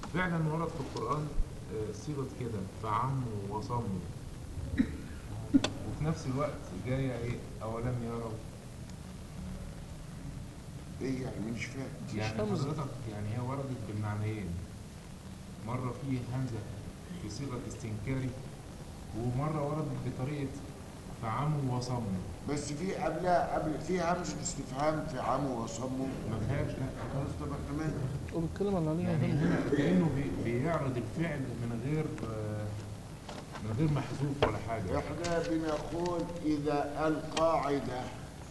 فعلا ورد في القرآن آه، صيغة كده فعموا وصموا وفي نفس الوقت جاية ايه أولم يروا ايه يعني مش فاهم يعني همزة. حضرتك يعني هي وردت بالمعنيين مرة فيه همزة في صيغة استنكاري ومرة وردت بطريقة فعموا وصموا بس في قبلها قبل في همزه استفهام في عمو وصمو ما فيهاش لا خلاص طب احنا مالنا وبيتكلم عن عليها يعني هنا هنا كأنه بي- بيعرض الفعل من غير آه، من غير محذوف ولا حاجة احنا بنقول اذا القاعده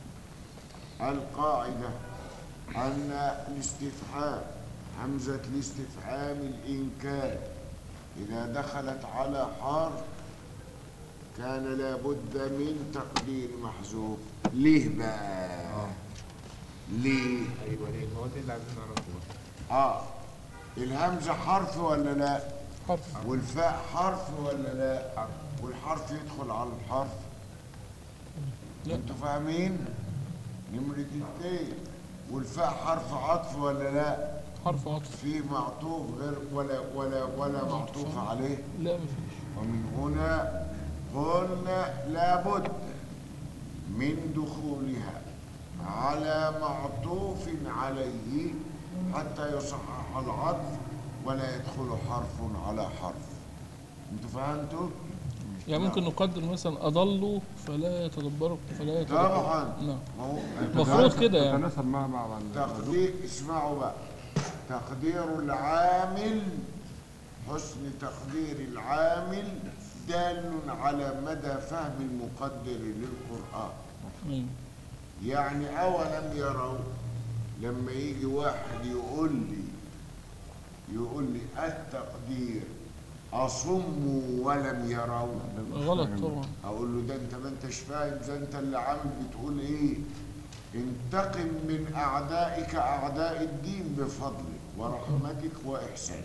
القاعده ان الاستفهام همزه الاستفهام الانكار اذا دخلت على حرف كان لابد من تقدير محذوف ليه بقى آه. ليه ايوه ليه هو ده اللي عايزين نعرفه بقى. اه الهمزه حرف ولا لا حرف والفاء حرف ولا لا حرف. والحرف يدخل على الحرف لا. انتوا فاهمين نمرة اتنين والفاء حرف عطف ولا لا حرف عطف في معطوف غير ولا ولا ولا معطوف عليه لا مفيش ومن هنا قلنا لابد من دخولها على معطوف عليه حتى يصحح العطف ولا يدخل حرف على حرف انتوا فهمتوا؟ يعني ممكن نقدر مثلا أضلوا فلا يتدبروا فلا يتدبروا طبعا نعم ما هو المفروض كده يعني تتناسب مع مع مع تقدير اسمعوا بقى تقدير العامل حسن تقدير العامل دال على مدى فهم المقدر للقرآن أيوة. يعني أولم يروا لما يجي واحد يقول لي يقول لي التقدير أصموا ولم يروا غلط طبعا اقول له ده انت ما انتش فاهم ده انت اللي عامل بتقول ايه انتقم من اعدائك اعداء الدين بفضلك ورحمتك واحسانك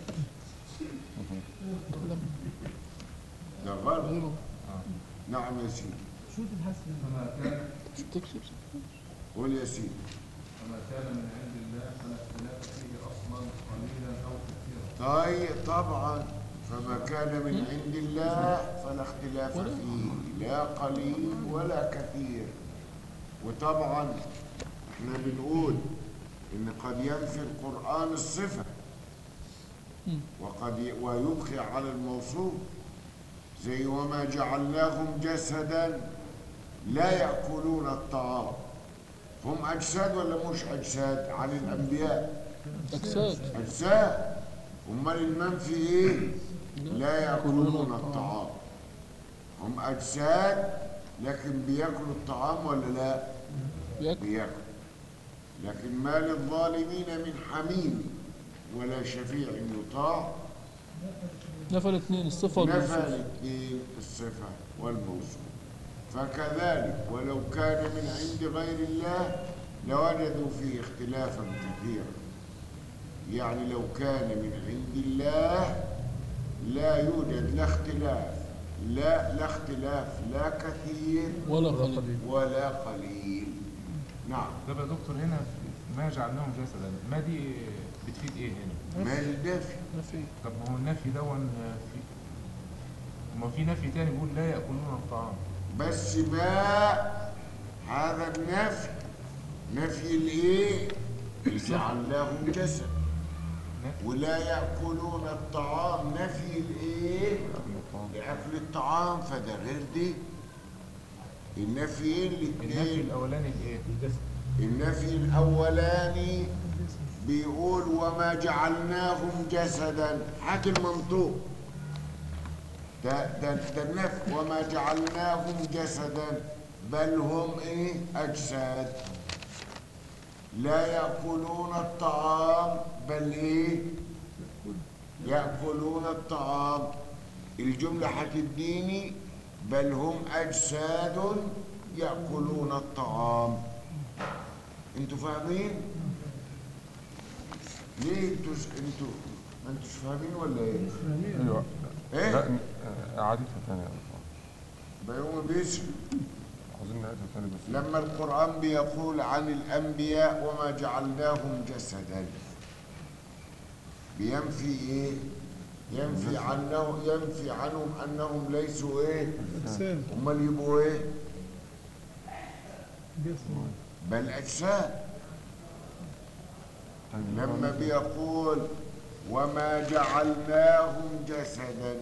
ده غلط أيوة. نعم يا سيدي فما كان مش بتكتب قول يا سيدي فما كان من عند الله فلا اختلاف فيه اصلا قليلا او كثيرا طيب طبعا فما كان من عند الله فلا اختلاف فيه لا قليل ولا كثير وطبعا احنا بنقول ان قد ينفي القرآن الصفة مم. وقد ي- ويبقي على الموصوف زي وما جعلناهم جسدا لا يأكلون الطعام هم أجساد ولا مش أجساد عن الأنبياء أجساد أجساد أمال المنفي إيه؟ لا يأكلون الطعام هم أجساد لكن بياكلوا الطعام ولا لا؟ بياكل بياكلوا لكن ما للظالمين من حميم ولا شفيع يطاع نفى الاثنين الصفة نفى والموصوف الاثنين الصفة والموصوف فكذلك ولو كان من عند غير الله لوجدوا فيه اختلافا كثيرا يعني لو كان من عند الله لا يوجد لا اختلاف لا لا اختلاف لا كثير ولا قليل ولا قليل نعم طب يا دكتور هنا في- ما جعلناهم جسدا ما دي بتفيد ايه هنا؟ ما الدافع نفي طب ما هو النفي دون في ما في نفي تاني بيقول لا ياكلون الطعام بس ما هذا النفي نفي الايه جعلناهم جسد نفي ولا ياكلون الطعام نفي الايه لاكل الطعام فده غير دي النفيين النفي الاثنين الاولاني الايه؟ النفي الاولاني بيقول وما جعلناهم جسدا حاجة المنطوق ده ده ده النفي وما جعلناهم جسدا بل هم ايه اجساد لا ياكلون الطعام بل ايه ياكلون الطعام الجمله هتديني بل هم اجساد ياكلون الطعام انتوا فاهمين ليه انتوا انتوا ما انتوش فاهمين ولا ايه ايوه ايه لا ن- آه، اعادتها تاني يا دكتور. بيوم بيسأل عاوزين نعيدها تاني بس لما القرآن بيقول عن الأنبياء وما جعلناهم جسدا بينفي ايه ينفي عنه ينفي عنهم انهم ليسوا ايه أجسام امال يبقوا ايه جسم بل اجساد طيب لما بيقول وما جعلناهم جسدا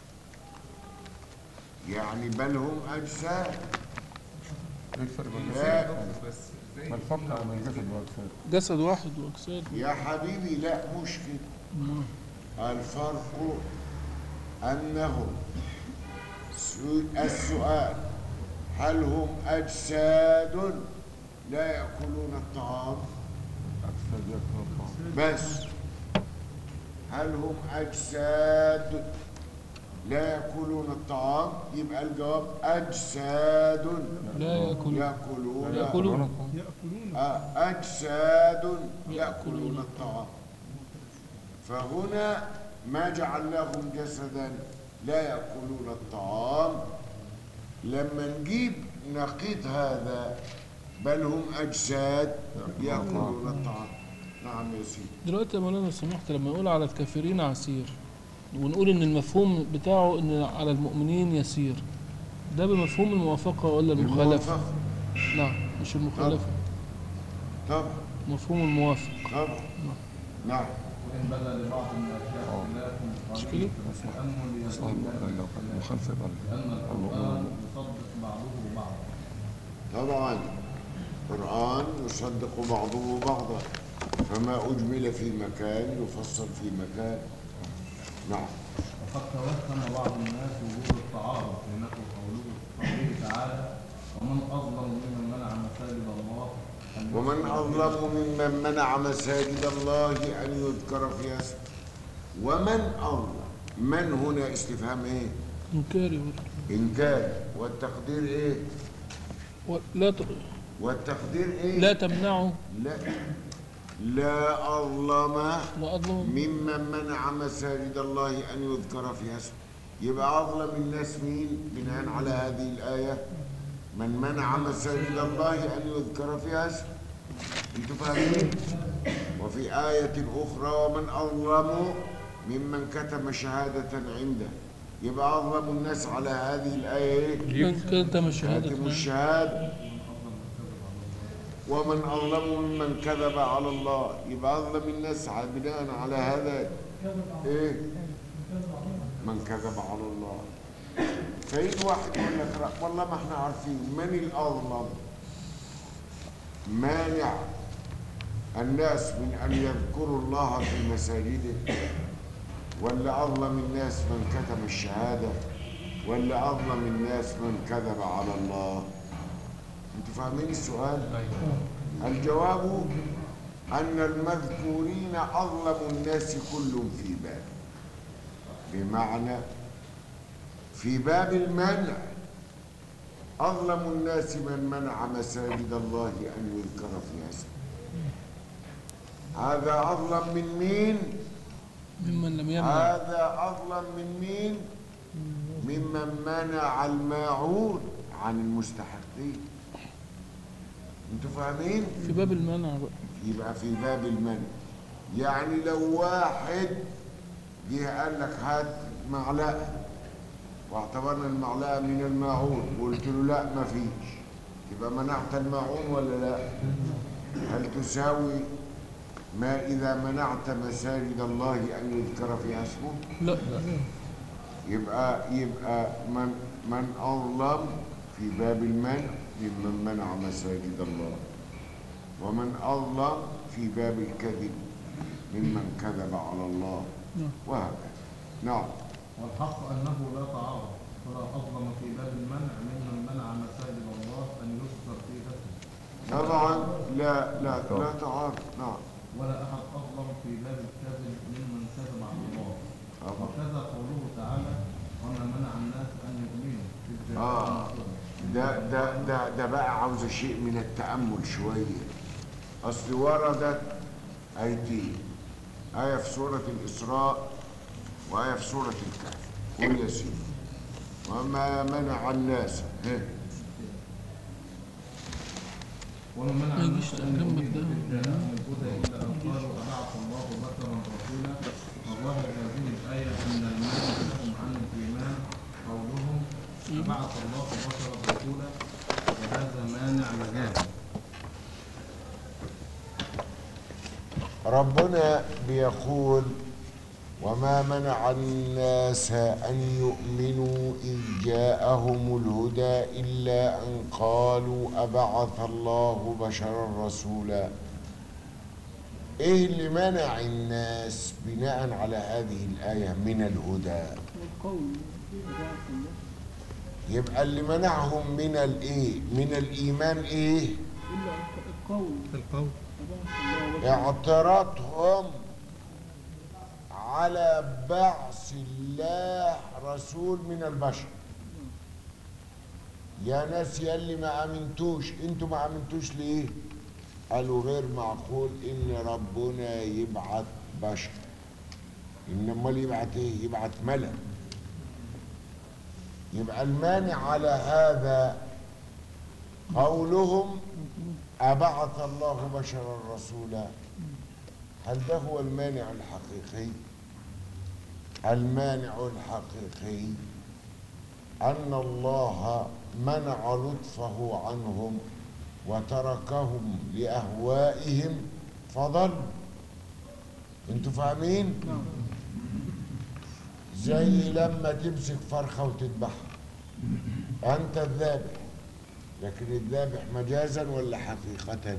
يعني بل هم اجساد ايه الفرق بين لا. الجسد بس زي ما الفرق بين الجسد والاجساد؟ جسد واحد واجساد يا حبيبي لا مش كده نعم. الفرق أنهم سو- السؤال هل هم أجساد لا يأكلون الطعام اجساد ياكلون الطعام بس هل هم أجساد لا يأكلون الطعام يبقى الجواب أجساد لا يأكل يأكلون يأكلون. الطعام يأكلون آه، أجساد يأكلون الطعام فهنا ما جعلناهم جسدا لا يأكلون الطعام لما نجيب نقيض هذا بل هم أجساد يأكلون الطعام نعم يا سيدي دلوقتي يا مولانا لو سمحت لما نقول على الكافرين عسير ونقول ان المفهوم بتاعه ان على المؤمنين يسير ده بمفهوم الموافقة ولا المخالفة؟ الموافقة. نعم مش المخالفة طبعا مفهوم الموافق طبعا نعم وإن بدا لبعض من الأشياء خلاف مش قليل كده؟ فالتأمل صحيح يدل لو كان مخالفه يبقى لأن القرآن يصدق بعضه بعضا طبعا القرآن يصدق بعضه بعضا فما أجمل في مكان يفصل في مكان نعم وقد توهم بعض الناس وجود التعارض بين قوله قوله تعالى ومن أظلم ممن منع مساجد الله أن ومن يذكر أظلم ممن منع مساجد الله أن يذكر فيها اسمه ومن أظلم من هنا استفهام إيه إنكاري برضه. إنكار والتقدير إيه و- لا ت... والتقدير إيه لا تمنعه لا لا أظلم لا أظلم ممن منع مساجد الله أن يذكر فيها اسمه يبقى أظلم الناس مين بناء على هذه الآية من منع مساجد الله أن يذكر فيها اسمه أنتوا فاهمين وفي آية أخرى ومن أظلم ممن كتم شهادة عنده يبقى أظلم الناس على هذه الآية إيه؟ من كتم الشهادة كاتم الشهادة ومن أظلم ممن كذب على الله يبقى أظلم الناس على- بناء على هذا إيه من كذب على الله فيجي واحد يقول لك لا، والله ما احنا عارفين من الأظلم مانع الناس من أن يذكروا الله في مساجده ولا أظلم الناس من كتم الشهادة ولا أظلم الناس من كذب على الله انتوا فاهمين السؤال الجواب أن المذكورين أظلم الناس كلهم في باب بمعنى في باب المنع أظلم الناس من منع مساجد الله أن يذكر فيها اسمه هذا أظلم من مين؟ ممن لم يمنع هذا أظلم من مين؟ ممن منع الماعون عن المستحقين انتوا فاهمين؟ في باب المنع بقى يبقى في باب المنع يعني لو واحد جه قال لك هات معلقه واعتبرنا المعلقه من الماعون وقلت له لا ما فيش يبقى منعت الماعون ولا لا هل تساوي ما اذا منعت مساجد الله ان يذكر فيها اسمه لا يبقى يبقى من من أظلم في باب المنع ممن منع مساجد الله ومن أظلم في باب الكذب ممن كذب على الله نعم. وهكذا نعم والحق أنه لا تعارض فلا أظلم في باب المنع ممن منع مساجد الله أن يذكر فيها اسمه طبعا لا لا لا تعارض نعم ولا أحد أظلم في باب الكذب ممن كذب على الله طبعا وكذا قوله تعالى وما منع الناس أن يؤمنوا إذ جاءهم آه. رسول ده ده ده ده بقى عاوز شيء من التأمل شوية أصل وردت آيتين آية في سورة الإسراء وآية في سورة الكهف قل يا سيدي وما منع الناس ها وما منع ما الناس يجيش أن جنبك يؤمنوا ده. إذ جاءهم الهدى إلا أن قالوا أبعث الله بشرا رسولا وظاهر هذه الآية أن المانع لهم عن الإيمان قولهم بعث الله بشرا رسولا وهذا مانع مجازي ربنا بيقول وما منع الناس أن يؤمنوا إذ جاءهم الهدى إلا أن قالوا أبعث الله بشرا رسولا إيه اللي منع الناس بناء على هذه الآية من الهدى والقول بعث الله يبقى اللي منعهم من الإيه من الإيمان إيه إلا القول القول بعث الله بشرا اعتراضهم على بعث الله رسول من البشر يا ناس يا اللي ما امنتوش انتوا ما امنتوش ليه قالوا غير معقول ان ربنا يبعت بشر ان امال يبعت ايه يبعت ملك يبقى المانع على هذا قولهم أبعث الله بشرا رسولا هل ده هو المانع الحقيقي المانع الحقيقي أن الله منع لطفه عنهم وتركهم لأهوائهم فضلوا انتوا فاهمين نعم زي لما تمسك فرخة وتذبحها أنت الذابح لكن الذابح مجازا ولا حقيقة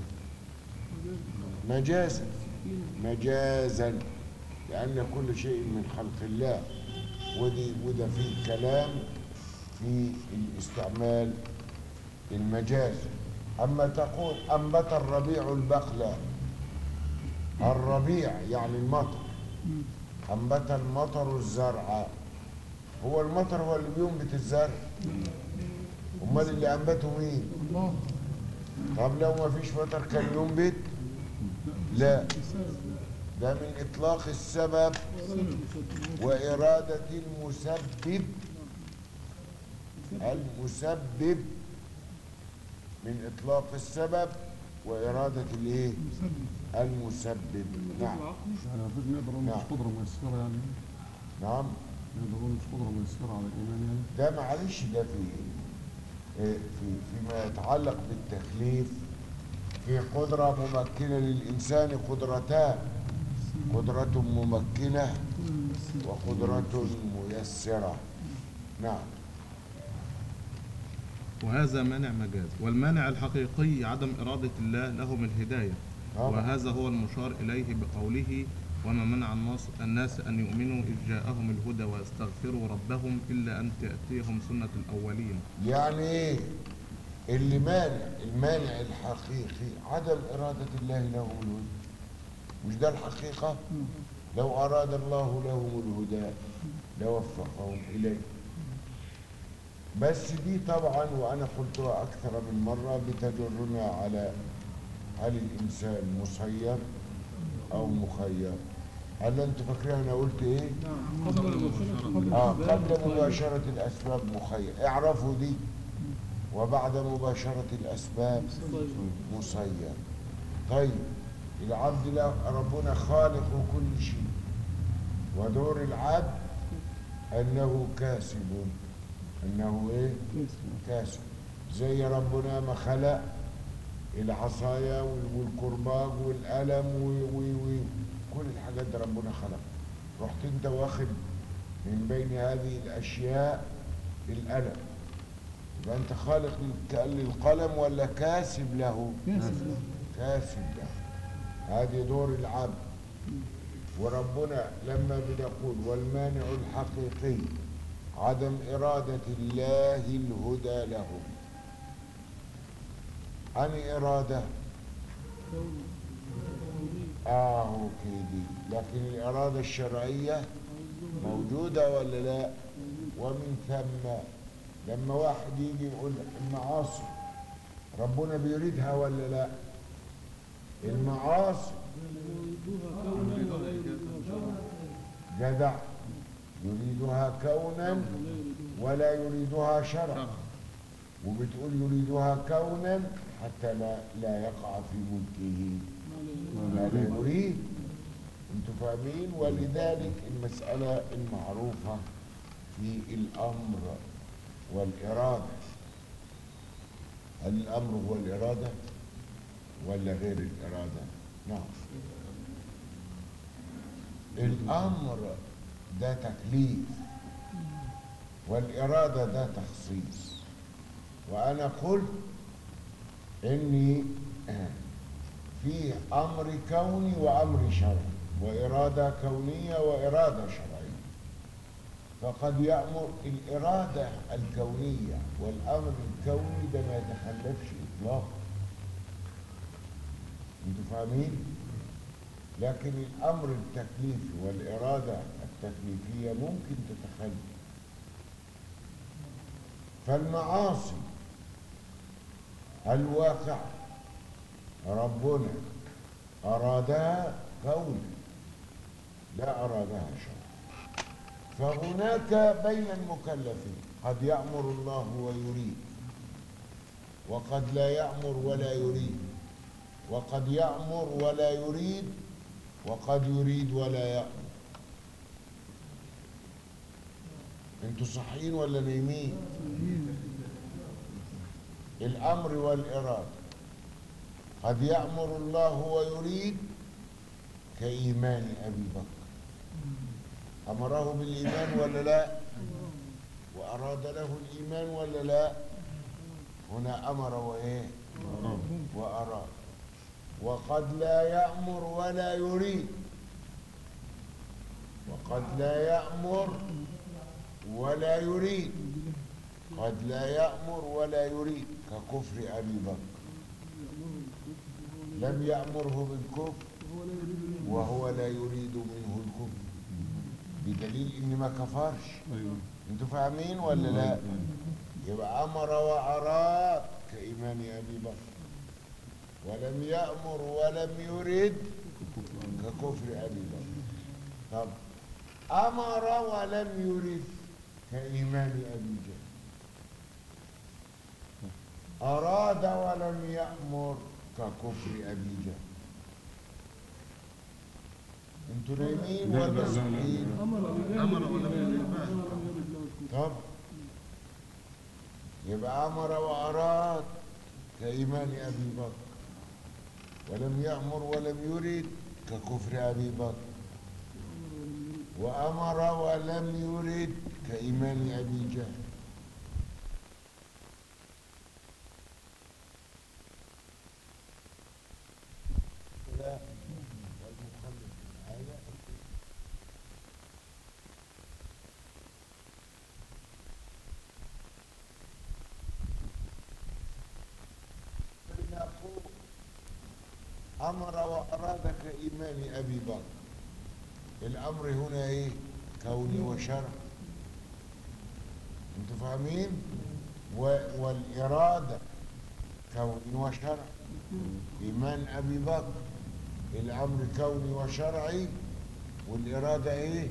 مجازا مجازا لأن كل شيء من خلق الله ودي وده فيه كلام في الاستعمال المجاز أما تقول أنبت الربيع البقلة الربيع يعني المطر أنبت المطر الزرع هو المطر هو اللي بينبت الزرع أمال اللي أنبته مين؟ الله طب لو ما فيش مطر كان ينبت؟ لا ده من إطلاق السبب وإرادة المسبب المسبب من إطلاق السبب وإرادة الإيه؟ المسبب نعم يعني المفروض نقدر نقول نعم. مش قدرة ميسرة يعني نعم نقدر نقول مش قدرة ميسرة على الإيمان يعني ده معلش ده في إيه، في فيما يتعلق بالتكليف في قدرة ممكنة للإنسان قدرتان قدرة ممكنة وقدرة ميسرة نعم وهذا مانع مجاز والمانع الحقيقي عدم إرادة الله لهم الهداية طبعا. وهذا هو المشار إليه بقوله وما منع الناس, الناس أن يؤمنوا إذ جاءهم الهدى ويستغفروا ربهم إلا أن تأتيهم سنة الأولين يعني ايه اللي مانع المانع الحقيقي عدم إرادة الله لهم الهدى مش ده الحقيقة لو أراد الله لهم الهدى لوفقهم إليه بس دي طبعا وأنا قلتها أكثر من مرة بتجرنا على هل الإنسان مسير أو مخير هل أنتوا فاكرين أنا قلت إيه؟ نعم قبل المباشرة آه الأسباب قبل مباشرة الأسباب مخير اعرفوا دي وبعد مباشرة الأسباب طيب. مسير طيب العبد لا ربنا خالق كل شيء ودور العبد أنه كاسب أنه إيه؟ كاسب زي ربنا ما خلق العصاية وال- والكرباج والقلم و- و- و- كل الحاجات دي ربنا خلق رحت انت واخد من بين هذه الأشياء القلم يبقى انت خالق للك- للقلم ولا كاسب له كاسب له هذه دور العبد وربنا لما بنقول والمانع الحقيقي عدم إرادة الله الهدى لهم عن إرادة آه كده لكن الإرادة الشرعية موجودة ولا لا ومن ثم لما واحد يجي يقول المعاصي ربنا بيريدها ولا لا المعاصي جدع يريدها كونا ولا يريدها شرعا وبتقول يريدها كونا حتى لا لا يقع في ملكه ما لا يريد انتوا فاهمين ولذلك المسألة المعروفة في الأمر والإرادة هل الأمر هو الإرادة ولا غير الإرادة؟ نعم الأمر ده تكليف والإرادة ده تخصيص وأنا قلت إني آه، في أمر كوني وأمر شرعي وإرادة كونية وإرادة شرعية فقد يأمر الإرادة الكونية والأمر الكوني ده ما يتخلفش إطلاقا أنتوا فاهمين؟ لكن الأمر التكليفي والإرادة التكليفية ممكن تتخلف فالمعاصي الواقع ربنا أرادها كونا لا أرادها شرعا فهناك بين المكلفين قد يأمر الله ويريد وقد لا يأمر ولا يريد وقد يأمر ولا يريد وقد يريد ولا يأمر انتوا صحيين ولا نايمين الأمر والإرادة قد يأمر الله ويريد كإيمان أبي بكر أمره بالإيمان ولا لا وأراد له الإيمان ولا لا هنا أمر وإيه وأراد وقد لا يأمر ولا يريد وقد لا يأمر ولا يريد قد لا يأمر ولا يريد ككفر أبي بكر لم يأمره بالكفر وهو لا يريد منه الكفر بدليل إن ما كفرش ايوه انتوا فاهمين ولا لا يبقى أمر وأراد كإيمان أبي بكر ولم يأمر ولم يرد ككفر أبي بكر طب أمر ولم يرد كإيمان أبي جهل أراد ولم يأمر ككفر أبي جهل انتوا نايمين لا، لا، ولا لا، لا، صحيين؟ لا. أمر ولم يرد طب يبقى أمر وأراد كإيمان أبي بكر ولم يأمر ولم يرد ككفر أبي بكر وأمر ولم يرد كإيمان أبي جهل لا والمخلف الآية فلنقول أمر وأراد كإيمان أبي بكر الأمر هنا إيه؟ كوني وشرع أنتوا فاهمين؟ و- والإرادة كوني وشرع إيمان أبي بكر الأمر كوني وشرعي والإرادة إيه؟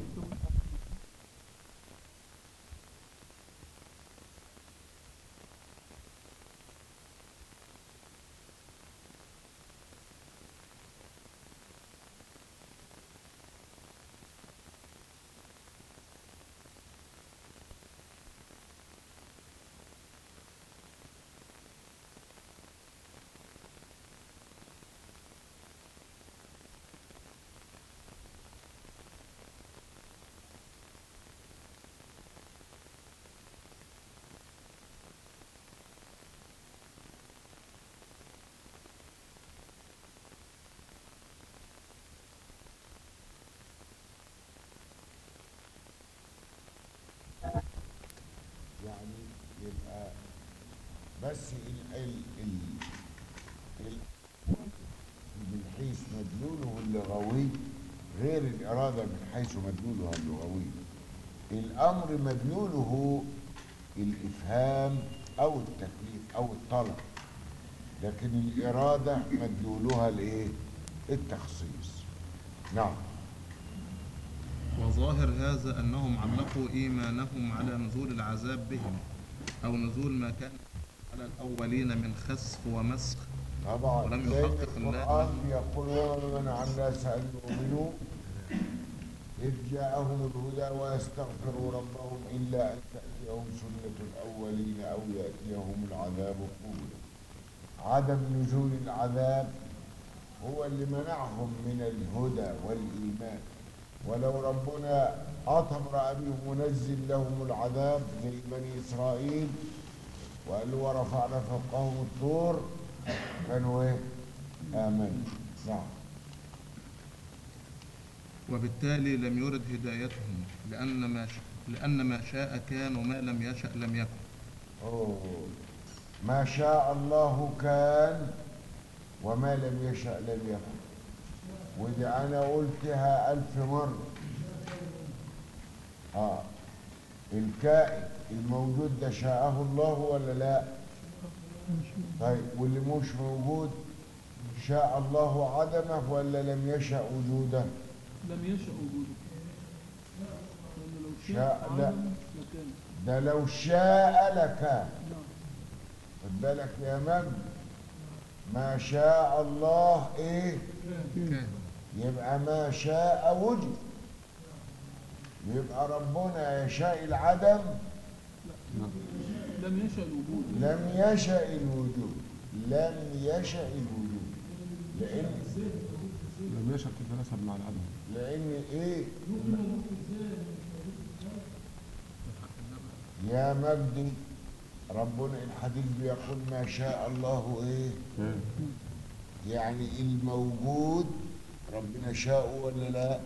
يعني يبقى بس ال ال ال ال من حيث مدلوله اللغوي غير الإرادة من حيث مدلولها اللغوي الأمر مدلوله الإفهام أو التكليف أو الطلب لكن الإرادة مدلولها الإيه؟ التخصيص نعم وظاهر هذا أنهم علقوا إيمانهم على نزول العذاب بهم أو نزول ما كان على الأولين من خسف ومسخ طبعا ولم زي يحقق الله. القرآن بيقول ومن عن الناس أن يؤمنوا إذ جاءهم الهدى ويستغفروا ربهم إلا أن تأتيهم سنة الأولين أو يأتيهم العذاب قولا عدم نزول العذاب هو اللي منعهم من الهدى والإيمان ولو ربنا أطمر بهم ونزل لهم العذاب زي بني إسرائيل وقال له ورفعنا فوقهم الطور كانوا إيه؟ آمنوا نعم وبالتالي لم يرد هدايتهم لأن ما ش... لأن ما شاء كان وما لم يشأ لم يكن أوه. ما شاء الله كان وما لم يشأ لم يكن ودي أنا قلتها ألف مرة آه الكائن الموجود ده شاءه الله ولا لا طيب واللي مش موجود شاء الله عدمه ولا لم يشأ وجوده لم يشأ وجوده لأن لو شاء- شاء لا. عدم لكان ده لو شاء لكان نعم خد بالك يا مجد ما شاء الله ايه كان يبقى ما شاء وجد يبقى ربنا يشاء العدم لم يشأ الوجود لم يشاء الوجود لم يشاء الوجود لان لم يشأ تتناسب مع العدم لان ايه يا مجدي ربنا الحديث بيقول ما شاء الله ايه كان يعني الموجود ربنا شاء ولا لا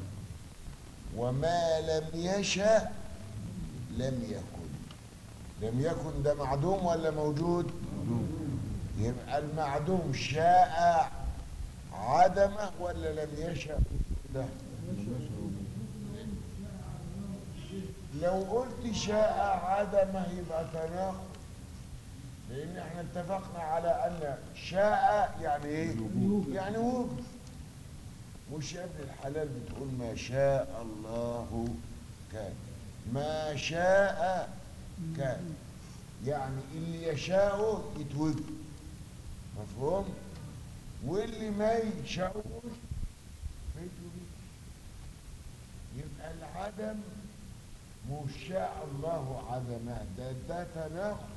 وما لم يشاء لم يكن لم يكن ده معدوم ولا موجود يبقى المعدوم شاء عدمه ولا لم يشاء ده لو قلت شاء عدمه يبقى تناقض لان احنا اتفقنا على ان شاء يعني ايه يعني وجد مش يا ابن الحلال بتقول ما شاء الله كان ما شاء كان يعني اللي يشاءه يتوجد مفهوم واللي ما يشاءوش ما يتوجدش يبقى العدم مش شاء الله عدمه ده ده تناقض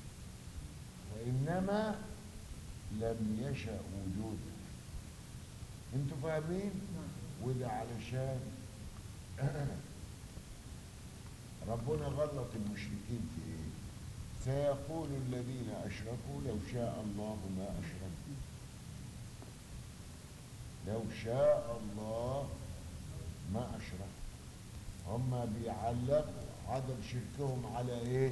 وإنما لم يشأ وجوده انتوا فاهمين وده علشان ربنا غلط المشركين في ايه سيقول الذين اشركوا لو شاء الله ما اشركوا لو شاء الله ما اشركوا هم بيعلقوا عدم شركهم على ايه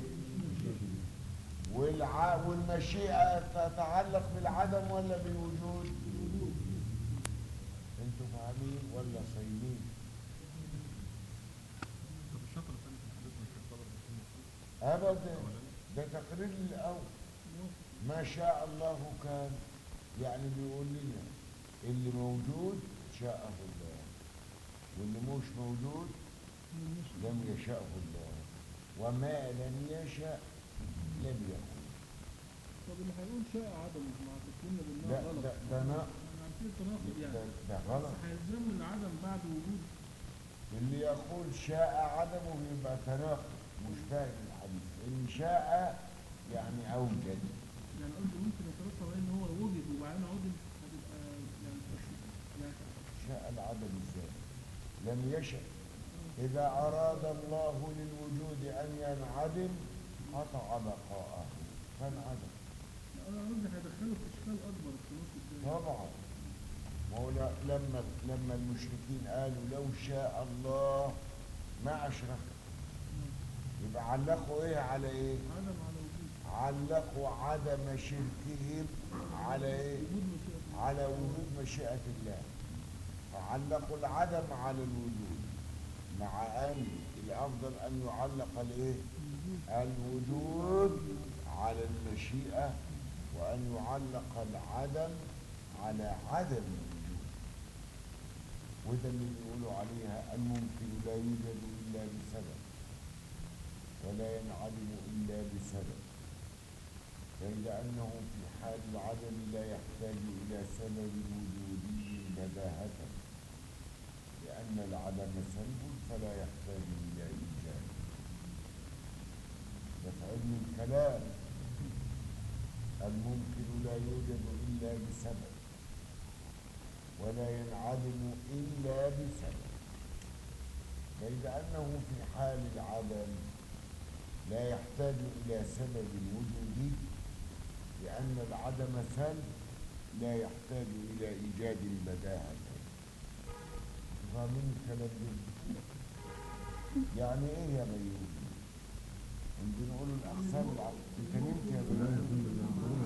والع... والمشيئة تتعلق بالعدم ولا بالوجود انتوا فاهمين ولا صايمين طب الشطر الثاني في الحديث مش يعتبر باسم ابدا ده تقرير الاول ما شاء الله كان يعني بيقول لنا اللي موجود شاءه الله واللي مش موجود لم يشاءه الله وما لم يشاء لم يكن طب اللي هيقول شاء عدم مع تسليمنا بالله لا غلط ده ده نا- احنا عارفين التناقض ده, يعني ده بس غلط هيلزمنا العدم بعد وجود اللي يقول شاء عدمه يبقى تناقض مش فاهم الحديث ان شاء يعني اوجد يعني قصدي ممكن يترتب عليه ان هو وجد وبعدين عدم هتبقى يعني يعني شاء العدم ازاي لم يشأ إذا أراد الله للوجود أن ينعدم قطع بقاءه فانعدم انا قصدي هيدخله في اشكال اكبر التناقض ده طبعا ما هو ل- لما لما المشركين قالوا لو شاء الله ما أشرك يبقى علقوا إيه على إيه؟ عدم على وجود علقوا عدم شركهم على إيه؟ وجود مشيئة على وجود مشيئة الله فعلقوا العدم على الوجود مع أن الأفضل أن يعلق الإيه؟ الوجود على المشيئة وأن يعلق العدم على عدم الوجود وده اللي بيقولوا عليها الممكن لا يوجد إلا بسبب ولا ينعدم إلا بسبب فإذا أنه في حال العدم لا يحتاج إلى سبب وجودي بداهة لأن العدم سلب فلا يحتاج إلى إيجاد ده في علم الكلام الممكن لا يوجد إلا بسبب ولا ينعدم إلا بسبب بيد أنه في حال العدم لا يحتاج إلى سبب وجودي لأن العدم سلب لا يحتاج إلى إيجاد البداهة فاهمين الكلام ده؟ يعني إيه يا بيومي؟ انت نقول الأقسام العقل أنت نمت يا بيومي؟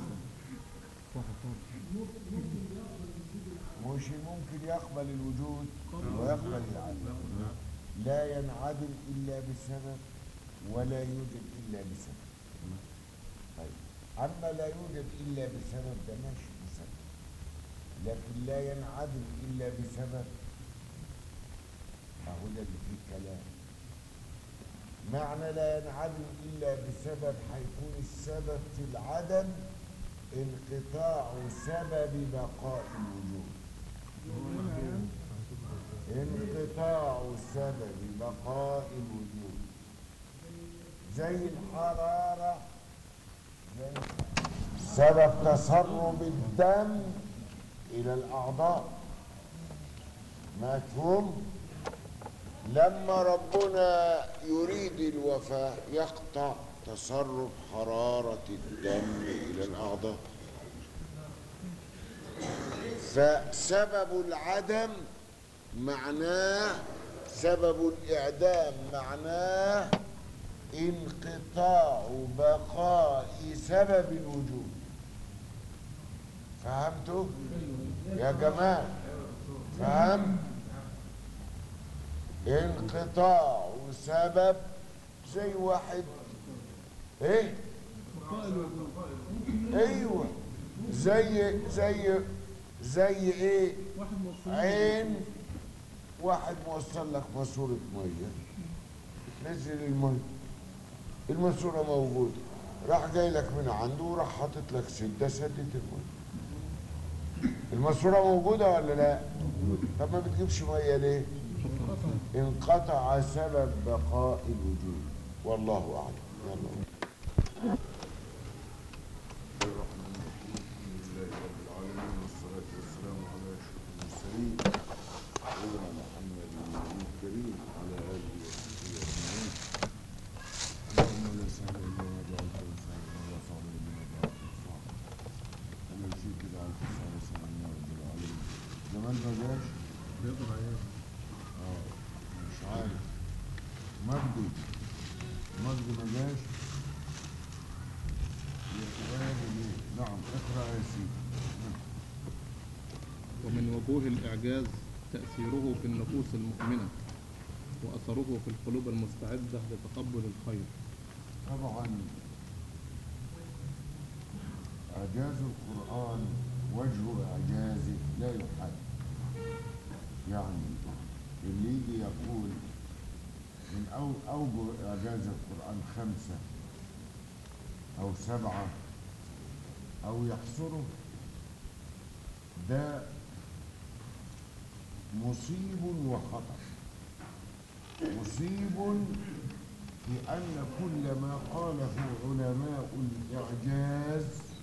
مش ممكن يقبل الوجود ويقبل العدم لا ينعدم إلا بسبب ولا يوجد إلا بسبب طيب أما لا يوجد إلا بسبب ده ماشي بسبب لكن لا ينعدم إلا بسبب أهو ده اللي فيه كلام معنى لا ينعدم إلا بسبب هيكون السبب في العدم انقطاع سبب بقاء الوجود انقطاع سبب بقاء الوجود زي الحرارة زي سبب تسرب الدم إلى الأعضاء مفهوم؟ لما ربنا يريد الوفاة يقطع تسرب حرارة الدم إلى الأعضاء فسبب العدم معناه سبب الإعدام معناه انقطاع بقاء سبب الوجود فهمتوا؟ يا جماعة فهم؟ انقطاع سبب زي واحد ايه ايوه زي زي زي ايه عين واحد موصل لك ماسوره ميه نزل الميه الماسوره موجوده راح جاي لك من عنده وراح حاطط لك سده سدت الميه الماسوره موجوده ولا لا طب ما بتجيبش ميه ليه انقطع سبب بقاء الوجود والله اعلم يلا الرحمن الرحيم الحمد لله رب العالمين والصلاة والسلام على أشرف المرسلين سيدنا محمد النبي الكريم وعلى آله وصحبه أجمعين اللهم لا سهل إلا ما جعلته سهلا ولا صعب إلا ما جعلته صعبا أنا شيء كده على التسعة وسلام يا رب العالمين جمال ما جاش بيقرا ايه؟ اه مش عارف مجدي مجدي ما جاش يا ليه نعم اقرا يا سيدي ومن وجوه الإعجاز تأثيره في النفوس المؤمنة وأثره في القلوب المستعدة لتقبل الخير طبعا اعجاز القران وجه اعجازه لا يحد يعني اللي يجي يقول من أو اوجه اعجاز القران خمسه او سبعه او يحصره ده مصيب وخطأ مصيب في أن كل ما قاله علماء الإعجاز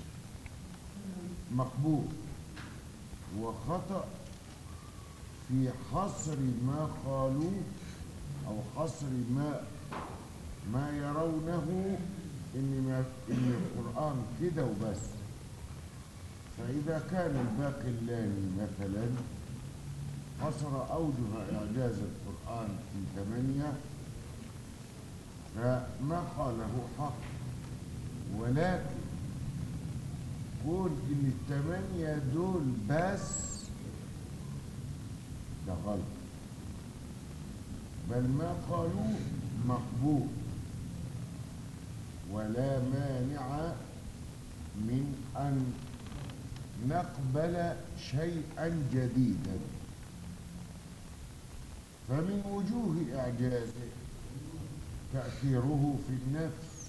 مقبول وخطأ في حصر ما قالوه أو حصر ما ما يرونه إن, ما إن القرآن كده وبس فإذا كان الباقي اللاني مثلا حصر أوجه إعجاز القرآن في ثمانية فما قاله حق ولكن قول إن الثمانية دول بس ده غلط بل ما قالوه مقبول ولا مانع من أن نقبل شيئا جديدا فمن وجوه إعجازه تأثيره في النفس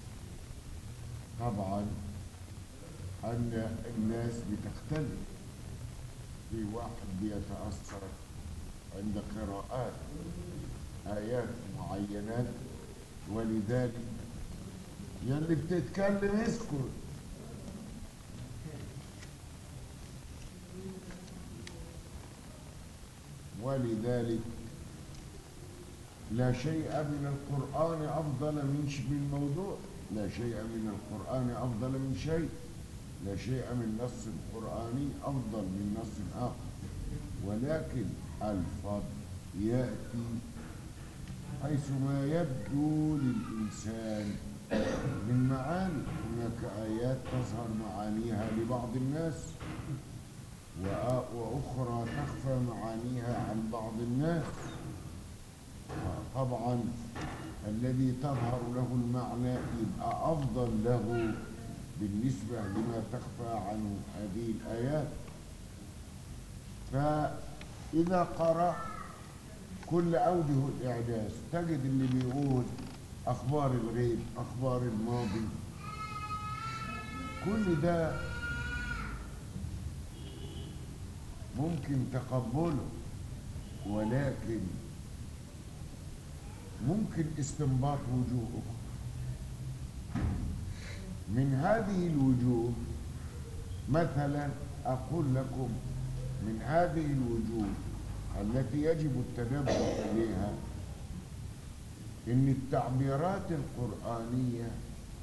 طبعا أن الناس بتختلف في واحد بيتأثر عند قراءات آيات معينات ولذلك يلي بتتكلم اسكت ولذلك لا شيء من القرآن أفضل من ش- من موضوع لا شيء من القرآن أفضل من شيء لا شيء من نص قرآني أفضل من نص آخر ولكن الفضل يأتي حيثما يبدو للإنسان من معاني هناك آيات تظهر معانيها لبعض الناس وآ- وأخرى تخفى معانيها عن بعض الناس طبعا الذي تظهر له المعنى يبقى أفضل له بالنسبة لما تخفى عنه هذه الآيات فإذا قرأ كل أوجه الإعجاز تجد اللي بيقول أخبار الغيب أخبار الماضي كل ده ممكن تقبله ولكن ممكن استنباط وجوه أخرى من هذه الوجوه مثلا أقول لكم من هذه الوجوه التي يجب التنبه إليها إن التعبيرات القرآنية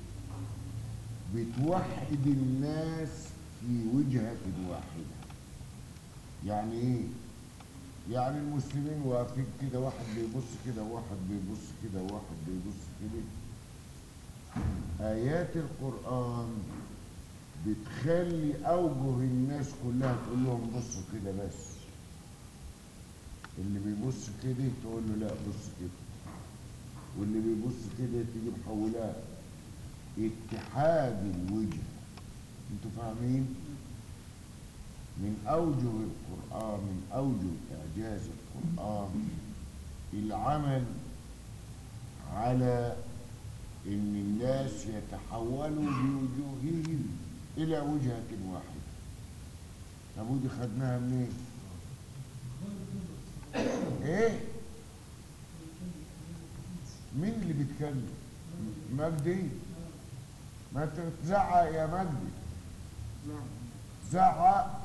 بتوحد الناس في وجهة واحدة يعني إيه؟ يعني المسلمين واقفين كده واحد بيبص كده وواحد بيبص كده وواحد بيبص كده آيات القرآن بتخلي أوجه الناس كلها تقول لهم بصوا كده بس اللي بيبص كده تقول له لا بص كده واللي بيبص كده تيجي محولاه اتحاد الوجه انتوا فاهمين؟ من أوجه القرآن من أوجه إعجاز القرآن العمل على إن الناس يتحولوا بوجوههم إلى وجهة واحدة طب ودي خدناها منين؟ إيه؟ مين اللي بيتكلم؟ مجدي ما تزعق يا مجدي زعق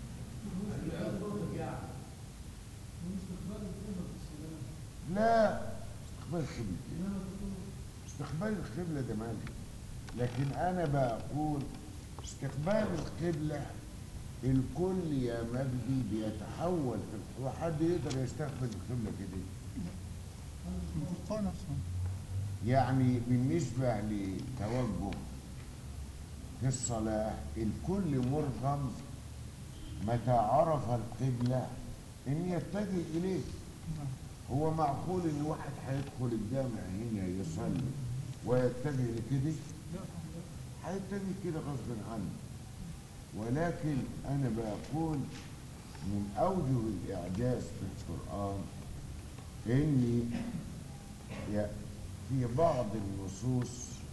لا استقبال القبلة استقبال القبلة ده مالي لكن أنا بقول استقبال القبلة الكل يا مجدي بيتحول في الح- حد يقدر يستقبل القبلة كده الفقهاء نفسهم يعني بالنسبة لتوجه في الصلاة الكل مرغم متى عرف القبلة إن يتجه إليه هو معقول إن واحد هيدخل الجامع هنا يصلي ويتجه لكده هيتجه كده غصب عنه ولكن أنا بقول من أوجه الإعجاز في القرآن إني يا- في بعض النصوص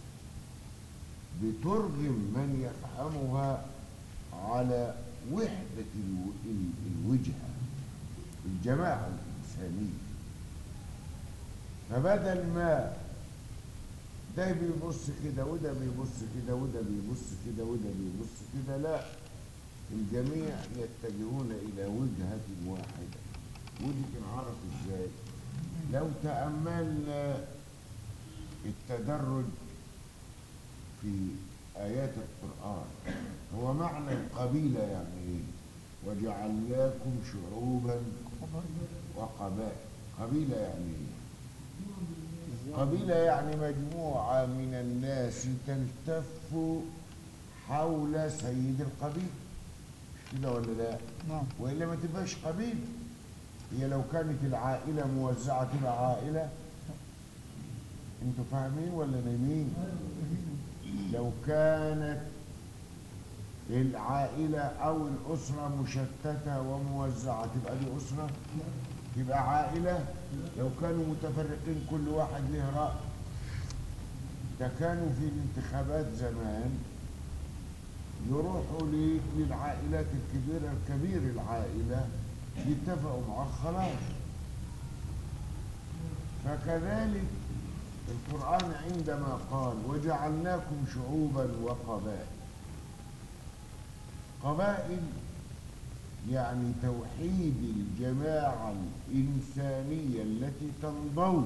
بترغم من يفهمها على وحدة الو- ال- الوجهة الجماعة الإنسانية فبدل ما ده بيبص كده وده بيبص كده وده بيبص كده وده بيبص كده لا الجميع يتجهون إلى وجهة واحدة ودي تنعرف ازاي لو تأملنا التدرج في آيات القرآن هو معنى القبيلة يعني إيه؟ وجعلناكم شعوبا وقبائل قبيلة يعني إيه؟ قبيلة يعني مجموعة من الناس تلتف حول سيد القبيلة كده ولا لا؟ نعم وإلا ما تبقاش قبيلة هي لو كانت العائلة موزعة تبقى عائلة انتوا فاهمين ولا نايمين؟ لو كانت العائلة أو الأسرة مشتتة وموزعة تبقى دي أسرة تبقى عائلة لو كانوا متفرقين كل واحد له رأي ده كانوا في الانتخابات زمان يروحوا ل- للعائلات الكبيرة الكبير العائلة يتفقوا معاه خلاص فكذلك القرآن عندما قال وجعلناكم شعوبا وقبائل قبائل يعني توحيد الجماعة الإنسانية التي تنضوي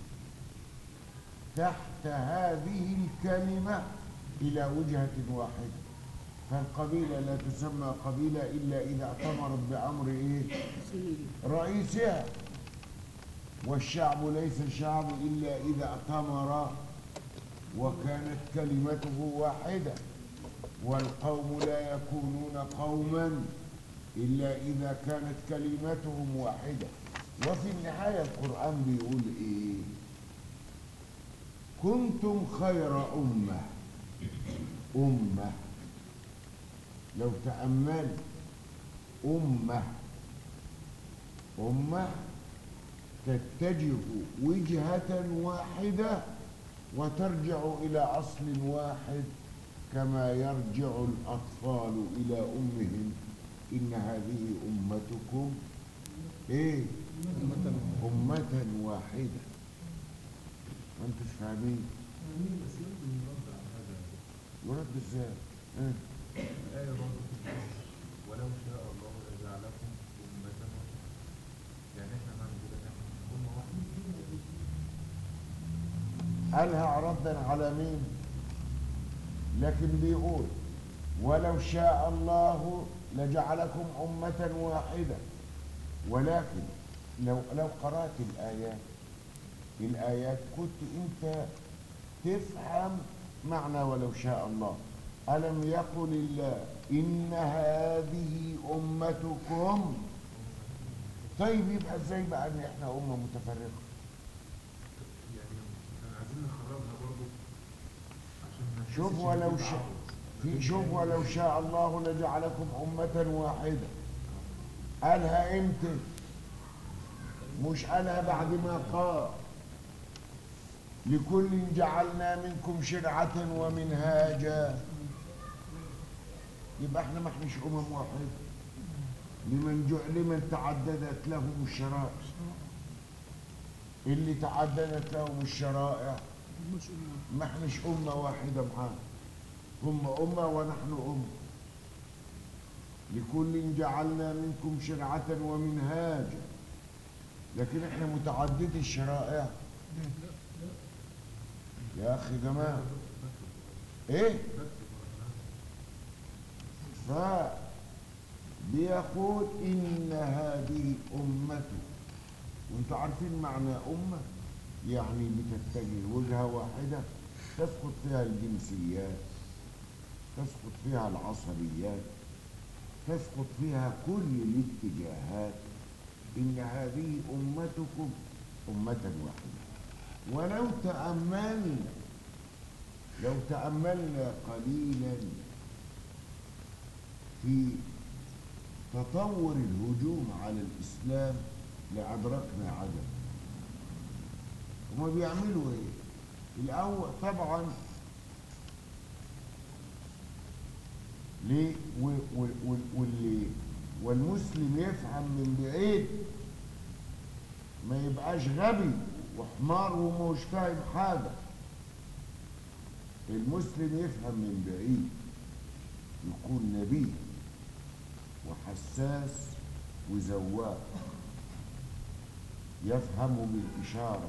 تحت هذه الكلمة إلى وجهة واحدة فالقبيلة لا تسمى قبيلة إلا إذا اعتمرت بأمر إيه؟ رئيسها والشعب ليس شعب إلا إذا اعتمر وكانت كلمته واحدة والقوم لا يكونون قوما إلا إذا كانت كلمتهم واحدة وفي النهاية القرآن بيقول إيه كنتم خير أمة أمة لو تأملت أمة أمة تتجه وجهة واحدة وترجع إلى أصل واحد كما يرجع الأطفال إلى أمهم إن هذه أمتكم إيه أمة واحدة ما أنتش فاهمين يرد إزاي إيه؟ الآية برضه في النص ولو شاء الله لجعلكم أمة واحدة يعني احنا ما عندنا احنا أمة واحدة قالها ردا على مين لكن بيقول ولو شاء الله لجعلكم أمة واحدة ولكن لو لو قرأت الآيات الآيات كنت أنت تفهم معنى ولو شاء الله ألم يقل الله إن هذه أمتكم طيب يبقى ازاي بقى ان احنا أمة متفرقة يعني احنا عايزين نخرجها برضه عشان ما نحسش شوف إن ولو في شاء تعارض. في شوف ولو شاء الله لجعلكم أمة واحدة قالها امتى مش قالها بعد ما قال لكل جعلنا منكم شرعة ومنهاجا يبقى احنا ما احناش أمم واحدة لمن جع لمن تعددت لهم الشرائع اللي تعددت لهم الشرائع مش أمة ما احناش أمة واحدة معاه هم أمة ونحن أمة لكل جعلنا منكم شرعة ومنهاجا لكن احنا متعدد الشرائع يا أخي جماعة إيه؟ ف بيقول إن هذه أمته وانتوا عارفين معنى أمة يعني بتتجه وجهة واحدة تسقط فيها الجنسيات تسقط فيها العصبيات تسقط فيها كل الاتجاهات إن هذه أمتكم أمة واحدة ولو تأملنا لو تأملنا قليلا في تطور الهجوم على الإسلام لأدركنا عجب هما بيعملوا ايه الاول طبعا ليه و- و- و- واللي والمسلم يفهم من بعيد ما يبقاش غبي وحمار ومش فاهم حاجة المسلم يفهم من بعيد يكون نبي وحساس وزواق يفهم بالإشارة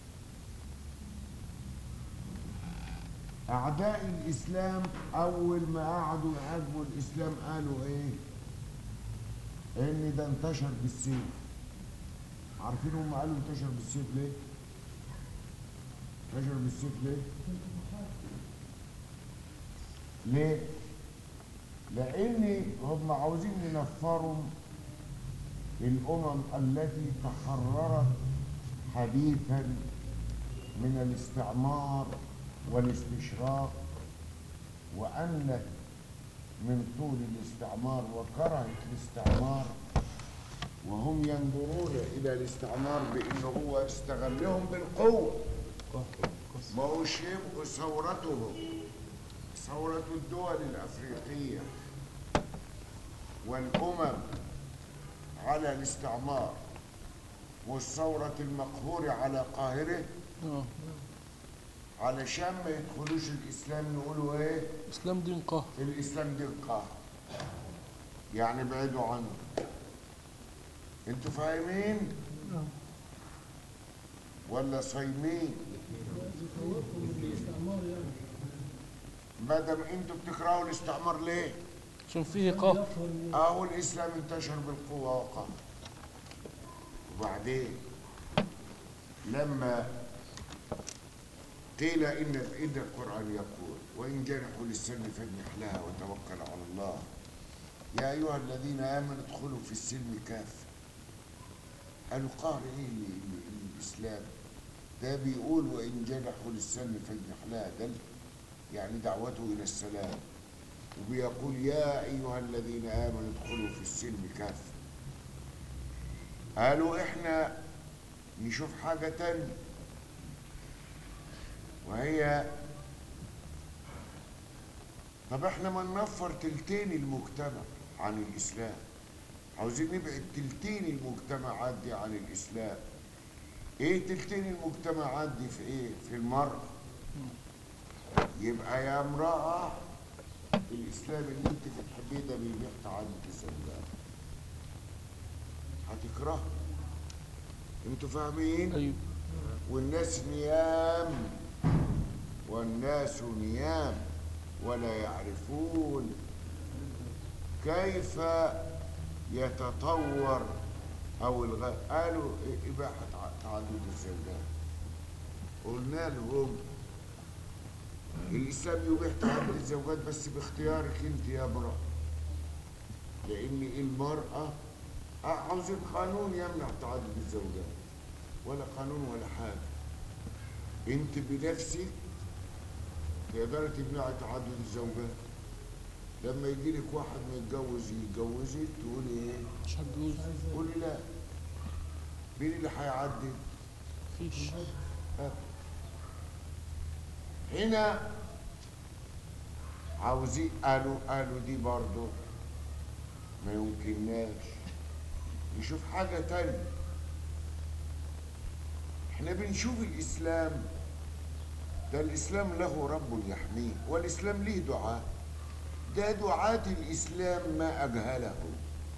أعداء الإسلام أول ما قعدوا يهاجموا الإسلام قالوا إيه؟ إن ده انتشر بالسيف عارفين هم قالوا انتشر بالسيف ليه؟ انتشر بالسيف ليه؟ ليه؟ لأن هم عاوزين ينفروا الأمم التي تحررت حديثا من الاستعمار والاستشراق وأنت من طول الاستعمار وكرهت الاستعمار وهم ينظرون إلى الاستعمار بأنه هو استغلهم بالقوة ما هوش يبقوا ثورتهم ثورة الدول الأفريقية والأمم على الاستعمار والثورة المقهور على قاهره اه علشان ما يدخلوش الإسلام نقولوا إيه اسلام دين قهر الإسلام دين قهر يعني بعيدوا عنه انتوا فاهمين ولا صايمين ما دام انتوا بتكرهوا الاستعمار ليه عشان فيه قهر اهو الاسلام انتشر بالقوه وقهر وبعدين لما قيل ان ان القران يقول وان جنحوا للسلم فاجنح لها وتوكل على الله يا ايها الذين امنوا ادخلوا في السلم كافه قالوا قهر ايه ال- ال- الاسلام ده بيقول وان جنحوا للسلم فاجنح لها ده يعني دعوته الى السلام وبيقول يا أيها الذين آمنوا ادخلوا في السلم كافة قالوا إحنا نشوف حاجة تانية وهي طب إحنا ما ننفر تلتين المجتمع عن الإسلام عاوزين نبعد تلتين المجتمعات دي عن الإسلام إيه تلتين المجتمعات دي في إيه؟ في المرأة يبقى يا امرأة الإسلام اللي أنت بتحبيه ده بيبيح تعدد الزوجات هتكرهه أنتوا فاهمين؟ ايوه والناس نيام والناس نيام ولا يعرفون كيف يتطور أو الغ... قالوا إباحة ع- تعدد الزوجات قلنا لهم الإسلام يبيح تعدد الزوجات بس باختيارك أنت يا امرأة لأن المرأة آه، عاوزين قانون يمنع تعدد الزوجات ولا قانون ولا حاجة أنت بنفسك تقدري تمنعي تعدد الزوجات لما يجي لك واحد متجوز يتجوزك تقولي ايه؟ مش هتجوز قولي لا مين اللي هيعدد؟ مفيش هنا عاوزين قالوا قالوا دي برضه ما يمكنناش نشوف حاجة تانية احنا بنشوف الإسلام ده الإسلام له رب يحميه والإسلام ليه دعاء ده دعاة الإسلام ما أجهلهم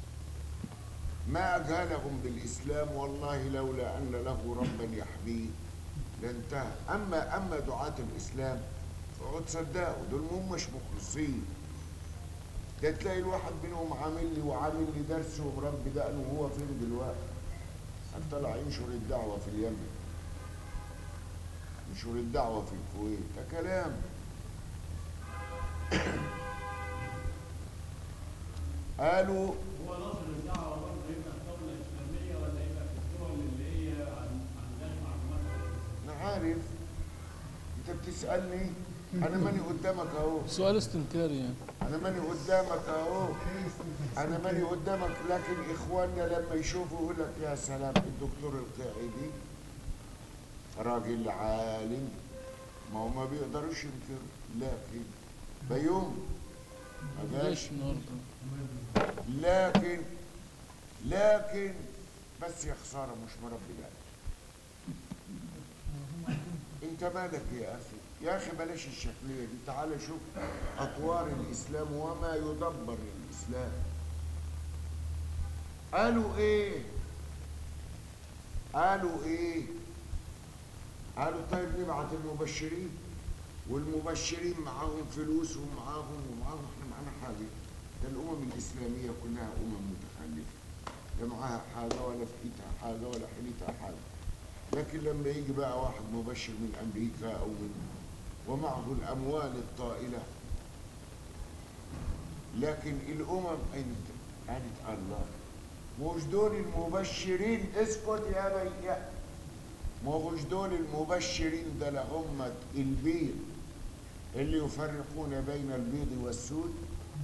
ما أجهلهم بالإسلام والله لولا أن له ربا يحميه لانتهى أما أما دعاة الإسلام فقد صدقوا دول هم مش مخلصين ده تلاقي الواحد منهم عامل لي وعامل لي درس ومربي دقنه وهو فين دلوقتي طلع ينشر الدعوة في اليمن ينشر الدعوة في الكويت ده كلام قالوا هو نصر الدعوة برضه يبقى في دولة إسلامية ولا يبقى في الدول اللي هي عن- عندهاش معلومات أنا عارف أنت بتسألني أنا ماني قدامك أهو سؤال استنكاري يعني أنا ماني قدامك أهو أنا ماني قدامك لكن إخواننا لما يشوفوا يقول لك يا سلام الدكتور القاعدي راجل عالم ما هو ما بيقدروش ينكروا لكن بيوم ما جاش ليش النهارده لكن لكن بس يا خسارة مش مربي لا انت مالك يا اخي يا اخي بلاش الشكلية دي تعال شوف اطوار الاسلام وما يدبر للاسلام قالوا ايه قالوا ايه قالوا طيب نبعت المبشرين والمبشرين معاهم فلوس ومعاهم ومعاهم احنا معانا حاجه ده الامم الاسلاميه كلها امم متخلفه لا معاها حاجه ولا في ايدها حاجه ولا حيلتها حاجه لكن لما يجي بقى واحد مبشر من امريكا او من ومعه الاموال الطائله لكن الامم انت قالت الله مش دول المبشرين اسكت يا بي يا ما هوش دول المبشرين ده لهم البيض اللي يفرقون بين البيض والسود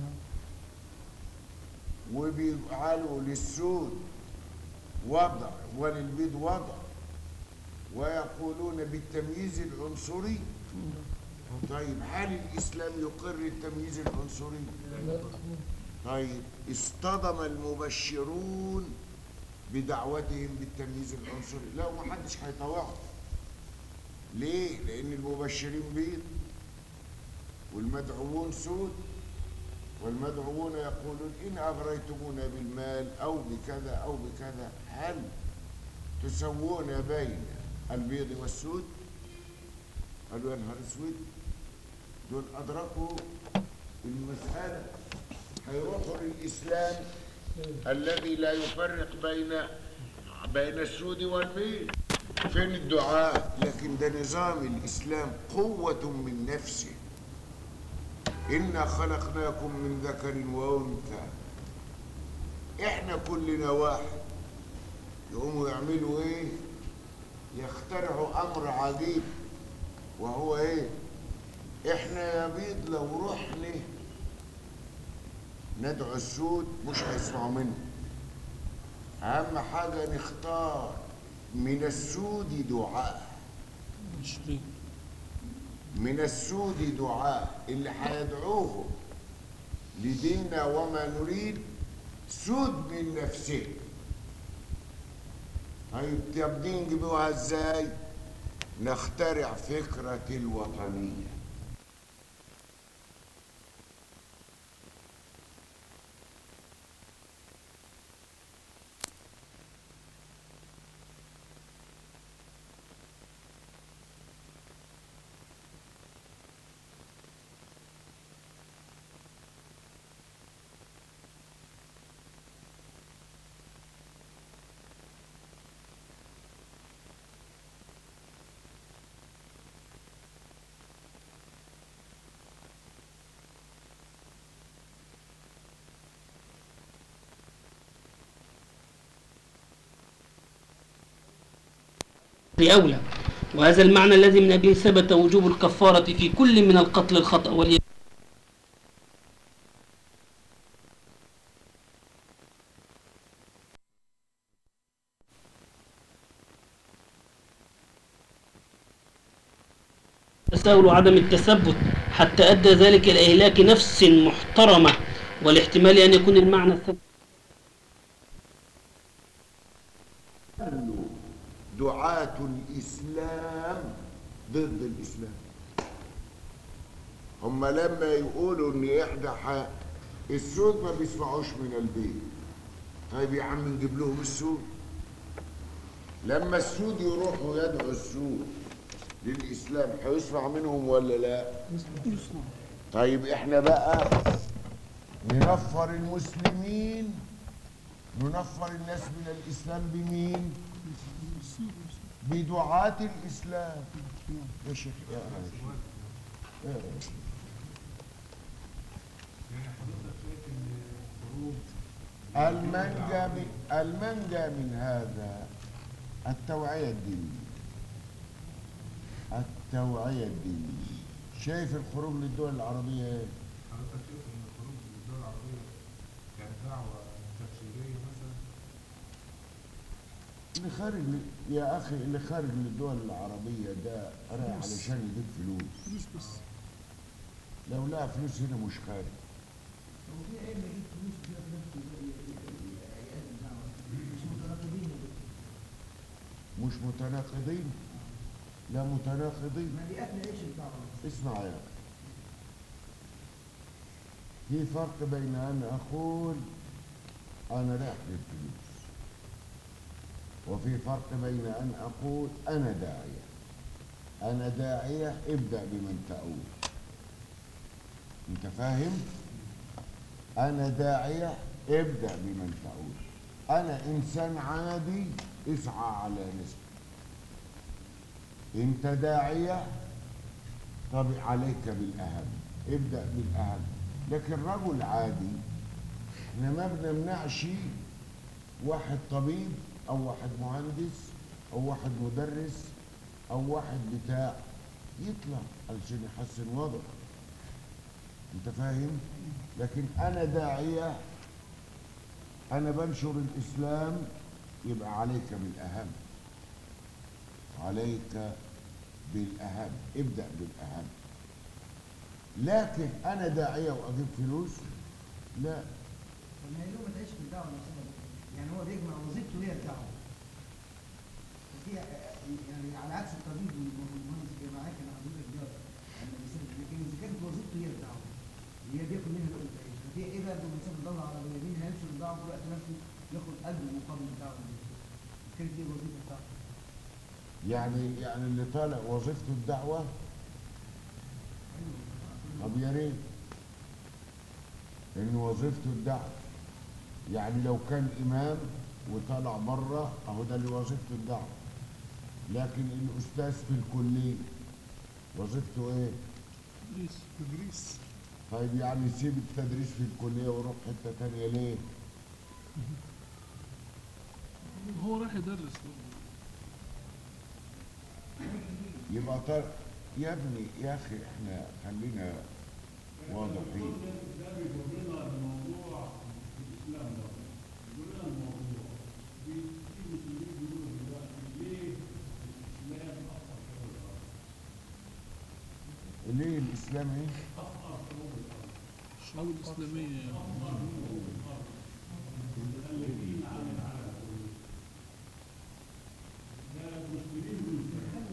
وبيجعلوا للسود وضع وللبيض وضع ويقولون بالتمييز العنصري طيب هل الإسلام يقر التمييز العنصري؟ لا طيب اصطدم المبشرون بدعوتهم بالتمييز العنصري لا ومحدش هيطوعهم ليه؟ لأن المبشرين بيض والمدعوون سود والمدعوون يقولون إن أغريتمونا بالمال أو بكذا أو بكذا هل تسوون بين البيض والسود؟ قالوا يا نهار اسود دول أدركوا المسألة هيروحوا للإسلام الذي لا يفرق بين بين السود والبيض فين الدعاء لكن ده نظام الإسلام قوة من نفسه إنا خلقناكم من ذكر وأنثى إحنا كلنا واحد يقوموا يعملوا إيه يخترعوا أمر عجيب وهو إيه إحنا يا بيض لو رحنا ندعو السود مش هيسمعوا منا أهم حاجة نختار من السود دعاء عشرين من السود دعاء اللي هيدعوه لديننا وما نريد سود من نفسه طيب طب دي نجيبوها ازاي نخترع فكرة الوطنية لأولى وهذا المعنى الذي من أجله ثبت وجوب الكفارة في كل من القتل الخطأ واليمين التساهل وعدم التثبت حتى أدى ذلك إلى إهلاك نفس محترمة والاحتمال أن يكون المعنى الثبت دعاة الإسلام ضد الإسلام هم لما يقولوا إن إحدى ح... السود ما بيسمعوش من البيت طيب يا عم نجيب لهم السود لما السود يروحوا يدعوا السود للإسلام هيسمع منهم ولا لا؟ طيب إحنا بقى ننفر المسلمين ننفر الناس من الإسلام بمين؟ بدعاة الإسلام يا شيخ يا شيخ يا شيخ. يعني حضرتك شايف ان الخروج المنجى من المنجى من هذا التوعية الدينية التوعية الدينية شايف الخروج للدول العربية ايه؟ حضرتك شايف ان الخروج للدول العربية كانت دعوة تبشيرية مثلا اللي خارج ل- يا أخي اللي خارج للدول العربية ده رايح علشان يجيب فلوس فلوس بس لو لقى فلوس هنا مش خارج مش متناقضين لا متناقضين اسمع يا أخي في فرق بين أن أقول أنا رايح للفلوس وفي فرق بين أن أقول أنا داعية أنا داعية ابدأ بمن تعود أنت فاهم؟ أنا داعية ابدأ بمن تعود أنا إنسان عادي اسعى على نسبة أنت داعية طب عليك بالأهم ابدأ بالأهم لكن رجل عادي احنا ما بنمنعش واحد طبيب أو واحد مهندس أو واحد مدرس أو واحد بتاع يطلع علشان يحسن وضعه أنت فاهم؟ لكن أنا داعية أنا بنشر الإسلام يبقى عليك بالأهم عليك بالأهم ابدأ بالأهم لكن أنا داعية وأجيب فلوس لا يعني هو بيجمع وظيفته هي الدعوه وفي يعني على عكس الطبيب والمهندس الجامعي كان عندهم اجبار يعني بيسافر- لكن اذا كانت وظيفته هي الدعوه هي بياكل منها لقمه العيش ففي ايه بقى لما يسافر دوله عربيه مين هينشر الدعوه في الوقت نفسه ياخد اجر مقابل الدعوه دي كانت دي الوظيفه بتاعته يعني يعني اللي طالع وظيفته الدعوة طب يا ريت إن وظيفته الدعوة يعني لو كان إمام وطلع بره أهو ده اللي وظيفته الدعوة لكن الأستاذ في الكلية وظيفته إيه؟ إدريس تدريس طيب يعني يسيب التدريس في الكلية ويروح حتة تانية ليه؟ هو راح يدرس يبقى طر... يا ابني يا أخي إحنا خلينا واضحين ده بيقول لنا الموضوع في الاسلام ده بيقول لنا الموضوع في في مسلمين بيقولوا دلوقتي ليه الاسلام اخطر شعوب الارض؟ ليه الإسلام إيه؟ اخطر شعوب الارض الشعوب الإسلامية يعني. مخلدين عن العالم كله ده المسلمين بالفعل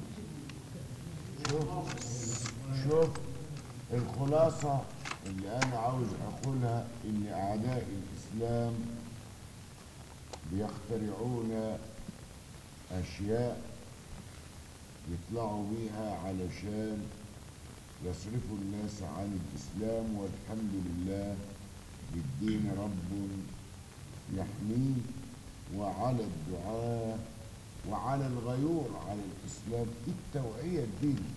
شوف شوف الخلاصة اللي أنا عاوز أقولها إن أعداء الإسلام بيخترعون أشياء يطلعوا بيها علشان يصرفوا الناس عن الإسلام والحمد لله للدين رب يحميه وعلى الدعاء وعلى الغيور على الإسلام التوعية الدينية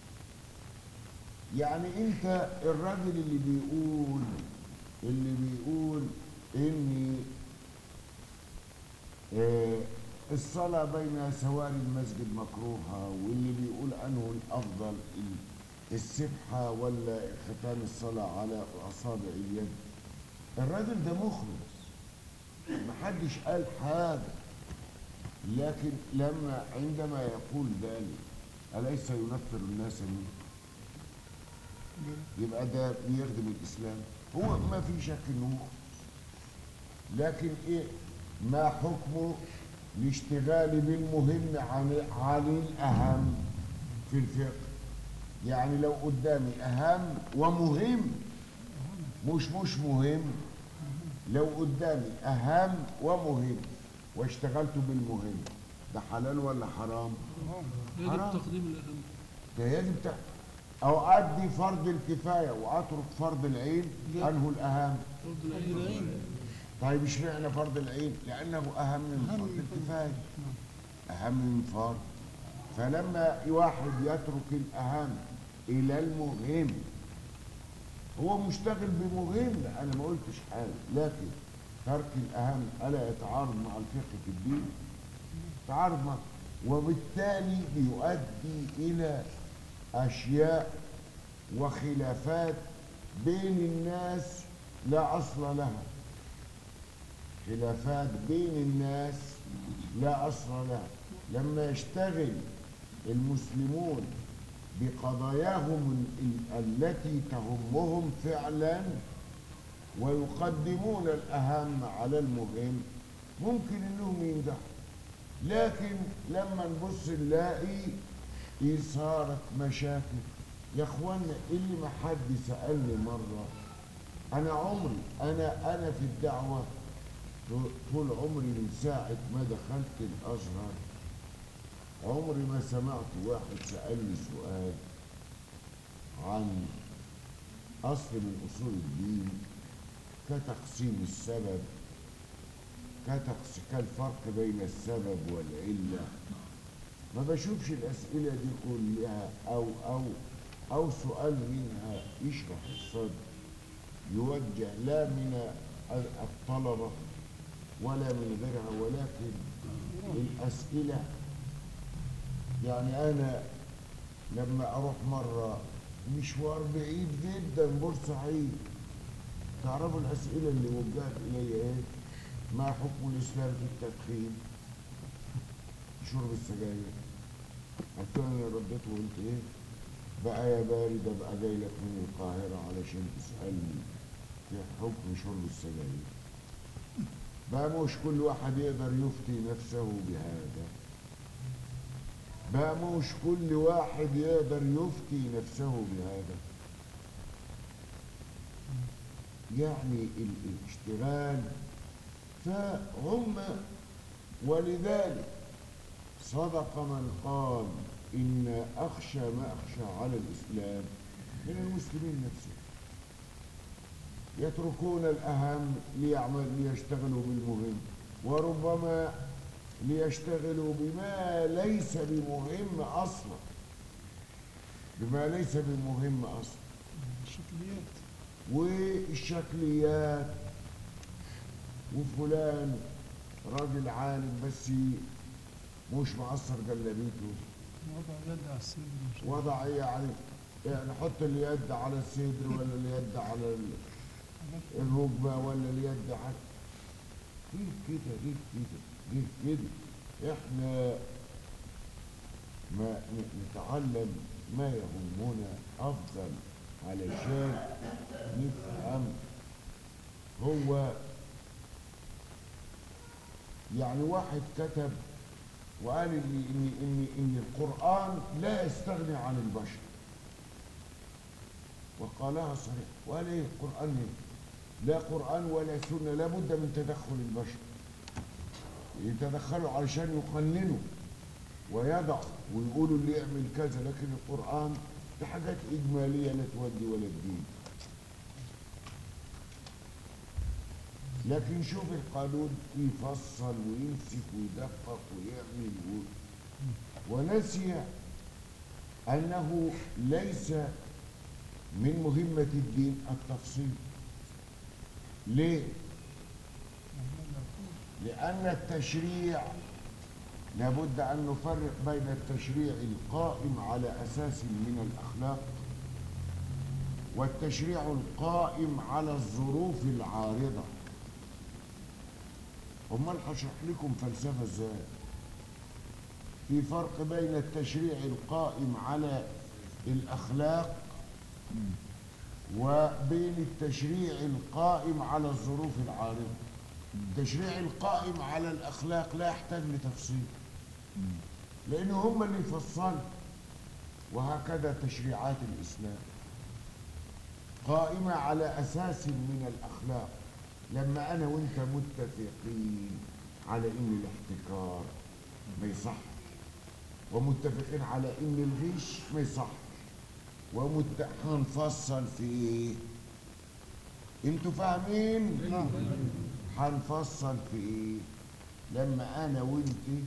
يعني أنت الراجل اللي بيقول اللي بيقول إن آه، الصلاة بين سواري المسجد مكروهة واللي بيقول أنه الأفضل ال- السبحة ولا ختام الصلاة على أصابع اليد الراجل ده مخلص محدش قال حاجة لكن لما عندما يقول ذلك أليس ينفر الناس منه يبقى ده بيخدم الإسلام هو ما في شك إنه مخلص لكن إيه ما حكمه الاشتغال بالمهم عن عن الأهم في الفقه يعني لو قدامي أهم ومهم مش مش مهم لو قدامي أهم ومهم واشتغلت بالمهم ده حلال ولا حرام؟ يجب حرام. تقديم الأهم ده يجب ت... أو أدي فرض الكفاية وأترك فرض العين لا. أنه الأهم فرض العين طيب اشمعنى فرض العين؟ لأنه أهم من فرض الكفاية أهم من فرض فلما واحد يترك الأهم إلى المهم هو مشتغل بمهم أنا ما قلتش حاجة لكن ترك الأهم ألا يتعارض مع الفقه في الدين؟ تعارض مع وبالتالي بيؤدي إلى أشياء وخلافات بين الناس لا أصل لها خلافات بين الناس لا أصل لها لما يشتغل المسلمون بقضاياهم ال- التي تهمهم فعلا ويقدمون الأهم على المهم ممكن إنهم ينجحوا لكن لما نبص نلاقي إثارة مشاكل يا اخوانا اللي ما حد سألني مرة أنا عمري أنا أنا في الدعوة طول عمري من ساعة ما دخلت الأزهر عمري ما سمعت واحد سألني سؤال عن أصل من أصول الدين كتقسيم السبب كتقس كالفرق بين السبب والعلة ما بشوفش الأسئلة دي كلها أو أو أو سؤال منها يشرح الصدر يوجه لا من الطلبة ولا من غيرها ولكن الأسئلة يعني أنا لما أروح مرة مشوار بعيد جدا بورسعيد تعرفوا الأسئلة اللي وجهت إلي إيه؟ ما حكم الإسلام في التدخين؟ شرب السجاير قلت له أنا رديت وقلت إيه؟ بقى يا بارد أبقى جاي لك من القاهرة علشان تسألني في حكم شرب السجاير بقى مش كل واحد يقدر يفتي نفسه بهذا بقى مش كل واحد يقدر يفتي نفسه بهذا يعني ال- الاشتغال فهم ولذلك صدق من قال إن أخشى ما أخشى على الإسلام من المسلمين نفسهم يتركون الأهم ليعمل ليشتغلوا بالمهم وربما ليشتغلوا بما ليس بمهم أصلا بما ليس بمهم أصلا الشكليات والشكليات وفلان راجل عالم بس مش معصر جلابيته وضع يد على السجن مش وضع ايه يعني يعني حط اليد على الصدر ولا اليد على ال- الركبه ولا اليد على ليه كده ليه كده ليه كده احنا ما ن- نتعلم ما يهمنا افضل علشان نفهم هو يعني واحد كتب وقال لي ان ان ان القران لا يستغني عن البشر وقالها صريح وقال ايه القران ايه لا قران ولا سنه لابد من تدخل البشر يتدخلوا علشان يقننوا ويضعوا ويقولوا اللي يعمل كذا لكن القران دي حاجات اجماليه لا تودي ولا تجيب لكن شوف القانون يفصل ويمسك ويدقق ويعمل و... ونسي أنه ليس من مهمة الدين التفصيل ليه؟ لأن التشريع لابد أن نفرق بين التشريع القائم على أساس من الأخلاق والتشريع القائم على الظروف العارضة امال هشرح لكم فلسفه ازاي في فرق بين التشريع القائم على الاخلاق وبين التشريع القائم على الظروف العارضه التشريع القائم على الاخلاق لا يحتاج لتفصيل لان هم اللي يفصلوا وهكذا تشريعات الاسلام قائمه على اساس من الاخلاق لما انا وانت متفقين على ان الاحتكار ما يصح ومتفقين على ان الغش ما يصح ومت... هنفصل في ايه انتوا فاهمين هنفصل في ايه لما انا وانت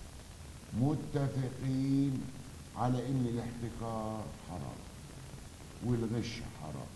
متفقين على ان الاحتكار حرام والغش حرام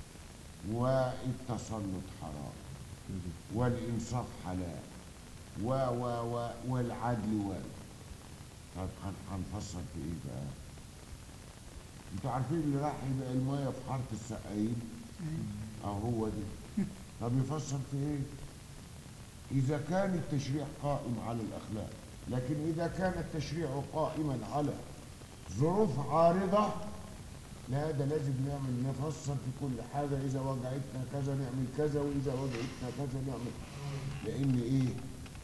والتسلط حرام والإنصاف حلال و و و والعدل و طب هن- هنفصل في ايه بقى؟ انتوا عارفين اللي راح يبقى الميه في حاره السقايين؟ اه هو دي طب يفصل في ايه؟ إذا كان التشريع قائم على الأخلاق لكن إذا كان التشريع قائما على ظروف عارضة لا ده لازم نعمل نفصل في كل حاجة إذا وجعتنا كذا نعمل كذا وإذا وجعتنا كذا نعمل لأن إيه؟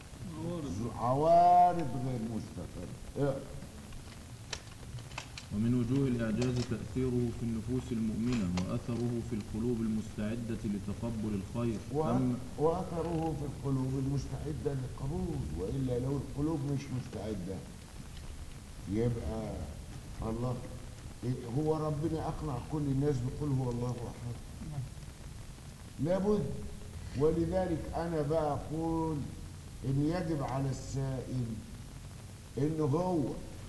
عوارض غير مستقرة اقرأ. ومن وجوه الإعجاز تأثيره في النفوس المؤمنة وأثره في القلوب المستعدة لتقبل الخير و- أما وأثره في القلوب المستعدة للقبول وإلا لو القلوب مش مستعدة يبقى الله إيه هو ربنا أقنع كل الناس بقول هو الله أحد لابد ولذلك أنا بقى أقول إن يجب على السائل إن هو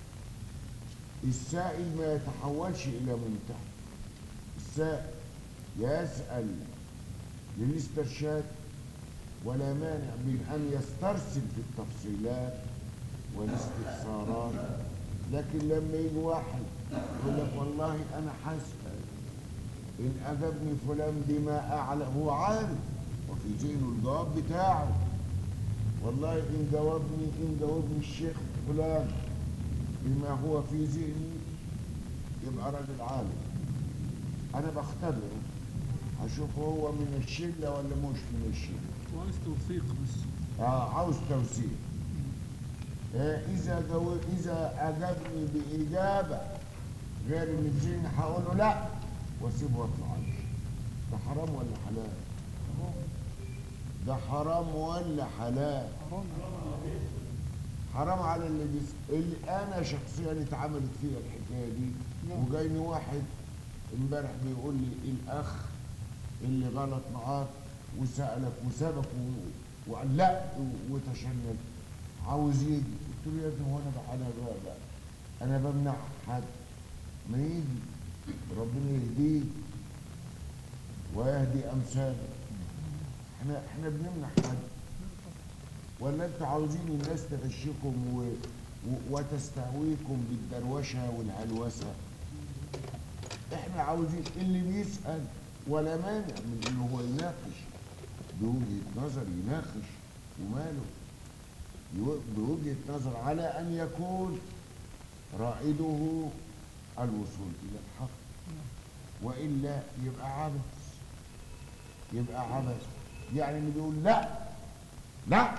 السائل ما يتحولش إلى منتهى السائل يسأل للاسترشاد ولا مانع من أن يسترسل في التفصيلات والاستفسارات لكن لما يجي واحد يقول لك والله أنا حاسس إن أجابني فلان بما أعلى هو عارف وفي ذهنه الجواب بتاعه والله إن جاوبني إن جاوبني الشيخ فلان بما هو في ذهني يبقى راجل عالم أنا بختبره هشوف هو من الشلة ولا مش من الشلة وعايز توثيق بس اه عاوز توثيق آه اذا جو... اذا اجابني باجابه غير اللي في ذهني هقول له لا واسيبه واطلع عنه ده حرام ولا حلال؟ ده حرام ولا حلال؟ حرام على اللي بيس... اللي انا شخصيا اتعملت فيا الحكايه دي وجايني واحد امبارح بيقول لي الاخ اللي غلط معاك وسالك وسابك و... وقال لا و- وتشنج عاوز يجي قلت له يا ابني هو انا بقى انا بقى بقى انا بمنع حد ما يجي ربنا يهديه ويهدي امثاله احنا احنا بنمنع حد ولا انتوا عاوزين الناس تغشكم و... و... وتستهويكم بالدروشه والهلوسه احنا عاوزين اللي بيسال ولا مانع من انه هو يناقش بوجهه نظر يناقش وماله يو- بوجهه نظر على ان يكون رائده الوصول الى الحق والا يبقى عبث يبقى عبث يعني اللي بيقول لا لا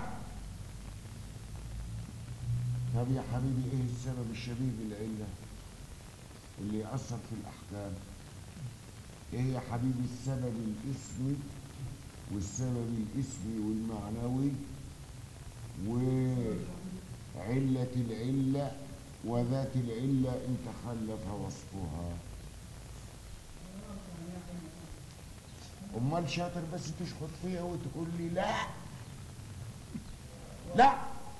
طب يا حبيبي ايه السبب الشبيه بالعله اللي يأثر في الأحكام ايه يا حبيبي السبب الاسمي والسبب الاسمي والمعنوي وعلة العلة وذات العلة إن تخلف وصفها أمال شاطر بس تشخط فيها وتقول لي لا لا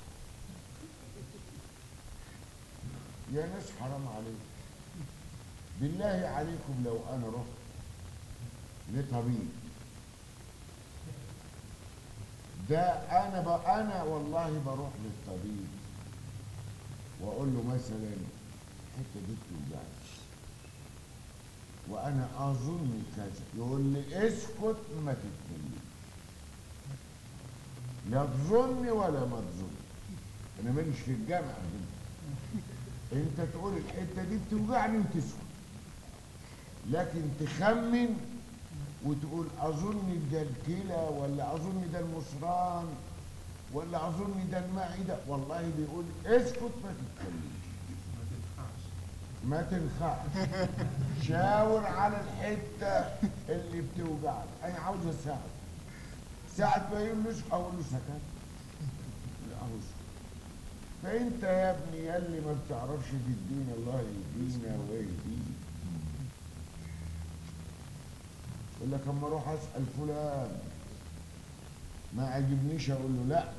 يا ناس حرام عليكم بالله عليكم لو انا رحت لطبيب ده انا ب... انا والله بروح للطبيب واقول له مثلا الحته دي بتوجعني وانا اظن كذا يقول لي اسكت ما تتكلمش لا تظني ولا ما تظني انا ماليش في الجامعه هنا انت تقول الحته دي بتوجعني وتسكت لكن تخمن وتقول اظن ده الكلى ولا اظن ده المصران ولا اظن ده المعده والله بيقول اسكت ما تتكلمش ما تنفعش ما تنفعش شاور على الحته اللي بتوجعك انا عاوز اساعد ساعة ما يقول له اسكت اقول له سكت لا اهو اسكت فانت يا ابني يا اللي ما بتعرفش في الدين الله يهدينا ويهديك يقول لك اما اروح اسال فلان ما عجبنيش اقول له لا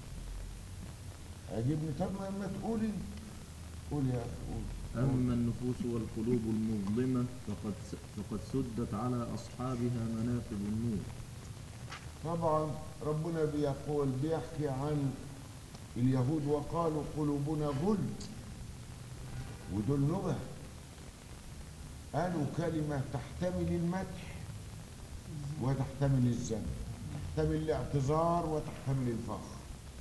عجبني طب ما ما تقولي قول يا اخي قول أما النفوس والقلوب المظلمة فقد فقد سدت على أصحابها منافذ النور طبعا ربنا بيقول بيحكي عن اليهود وقالوا قلوبنا غل ودول نبه قالوا كلمة تحتمل المدح وتحتمل الذم تحتمل الاعتذار وتحتمل الفخر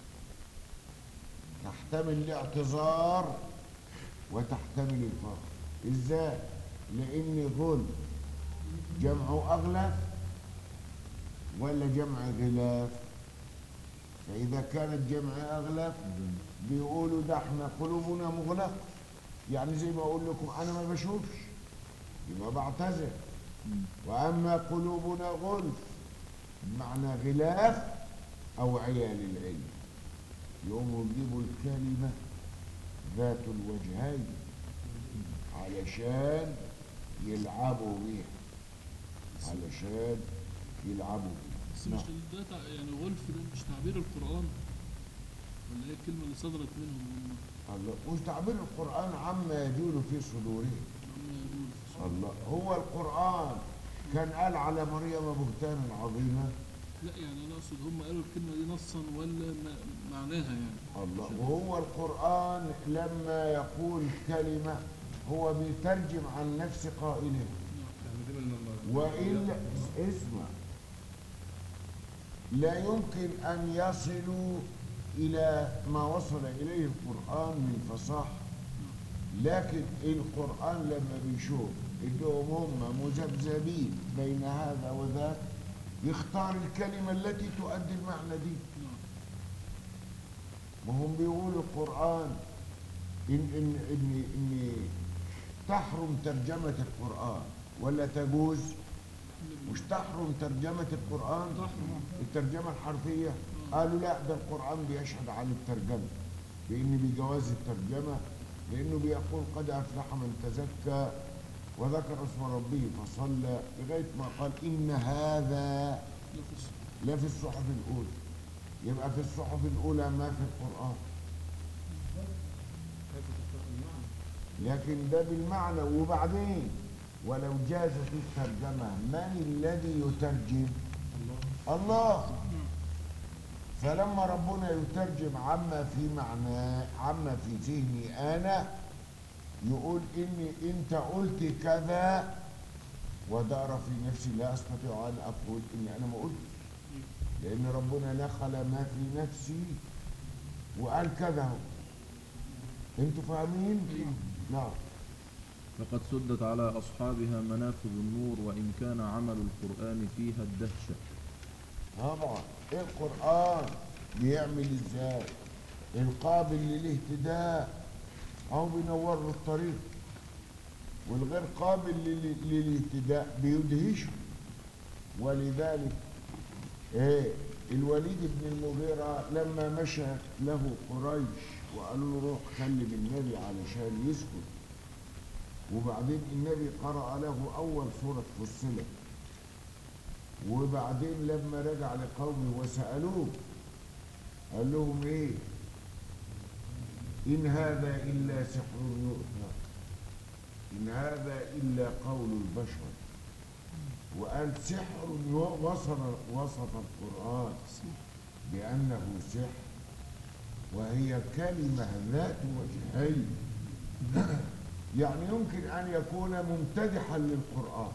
تحتمل الاعتذار وتحتمل الفخر ازاي لان غل جمع اغلف ولا جمع غلاف فاذا كانت جمع اغلف بيقولوا ده احنا قلوبنا مغلقه يعني زي ما اقول لكم انا ما بشوفش يبقى بعتذر واما قلوبنا غلف بمعنى غلاف او عيال العلم يقوموا يجيبوا الكلمه ذات الوجهين علشان يلعبوا بيها علشان يلعبوا بيها بس مش ده تع- يعني غلف ده مش تعبير القرآن ولا هي الكلمة اللي صدرت منهم هم الله وتعبير القرآن عما يجول في صدورهم عم يقول الله هو القرآن كان قال على مريم بهتانا عظيما لا يعني انا اقصد هم قالوا الكلمة دي نصا ولا ما- معناها يعني الله وهو القرآن لما يقول كلمة هو بيترجم عن نفس قائله يعني دي من الم- وإلا اسمع لا يمكن أن يصلوا إلى ما وصل إليه القرآن من فصاحة لكن القرآن لما بيشوف إنهم هم مذبذبين بين هذا وذاك يختار الكلمة التي تؤدي المعنى دي وهم بيقولوا القرآن إن إن إن إن تحرم ترجمة القرآن ولا تجوز مش تحرم ترجمة القرآن الترجمة الحرفية قالوا لا ده القرآن بيشهد عن الترجمة بإن بجواز الترجمة لأنه بيقول قد أفلح من تزكى وذكر اسم ربه فصلى لغاية ما قال إن هذا لا في الصحف الأولى يبقى في الصحف الأولى ما في القرآن لكن ده بالمعنى وبعدين ولو جازت الترجمة من الذي يترجم الله فلما ربنا يترجم عما في معناه عما في ذهني أنا يقول إني أنت قلت كذا ودار في نفسي لا أستطيع أن أقول إني أنا ما قلت لأن ربنا نخل ما في نفسي وقال كذا هو أنتوا فاهمين؟ نعم فقد سدت على أصحابها منافذ النور وإن كان عمل القرآن فيها الدهشة طبعا القرآن بيعمل ازاي القابل للاهتداء او بينور له الطريق والغير قابل لل- للاهتداء بيدهشه ولذلك ايه الوليد بن المغيرة لما مشى له قريش وقالوا له روح كلم النبي علشان يسكت وبعدين النبي قرأ له أول سورة فصلت وبعدين لما رجع لقومه وسألوه قال لهم ايه إن هذا إلا سحر يؤثر إن هذا إلا قول البشر وقال سحر وصف وصف القرآن بأنه سحر وهي كلمة ذات وجهين يعني يمكن أن يكون ممتدحا للقرآن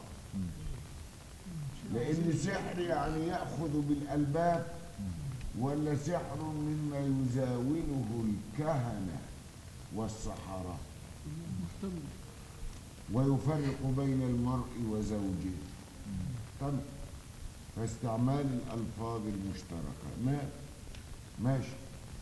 لأن سحر يعني يأخذ بالألباب ولا سحر مما يزاوله الكهنة والسحرة محتمل ويفرق بين المرء وزوجه طب فاستعمال الألفاظ المشتركة ما ماشي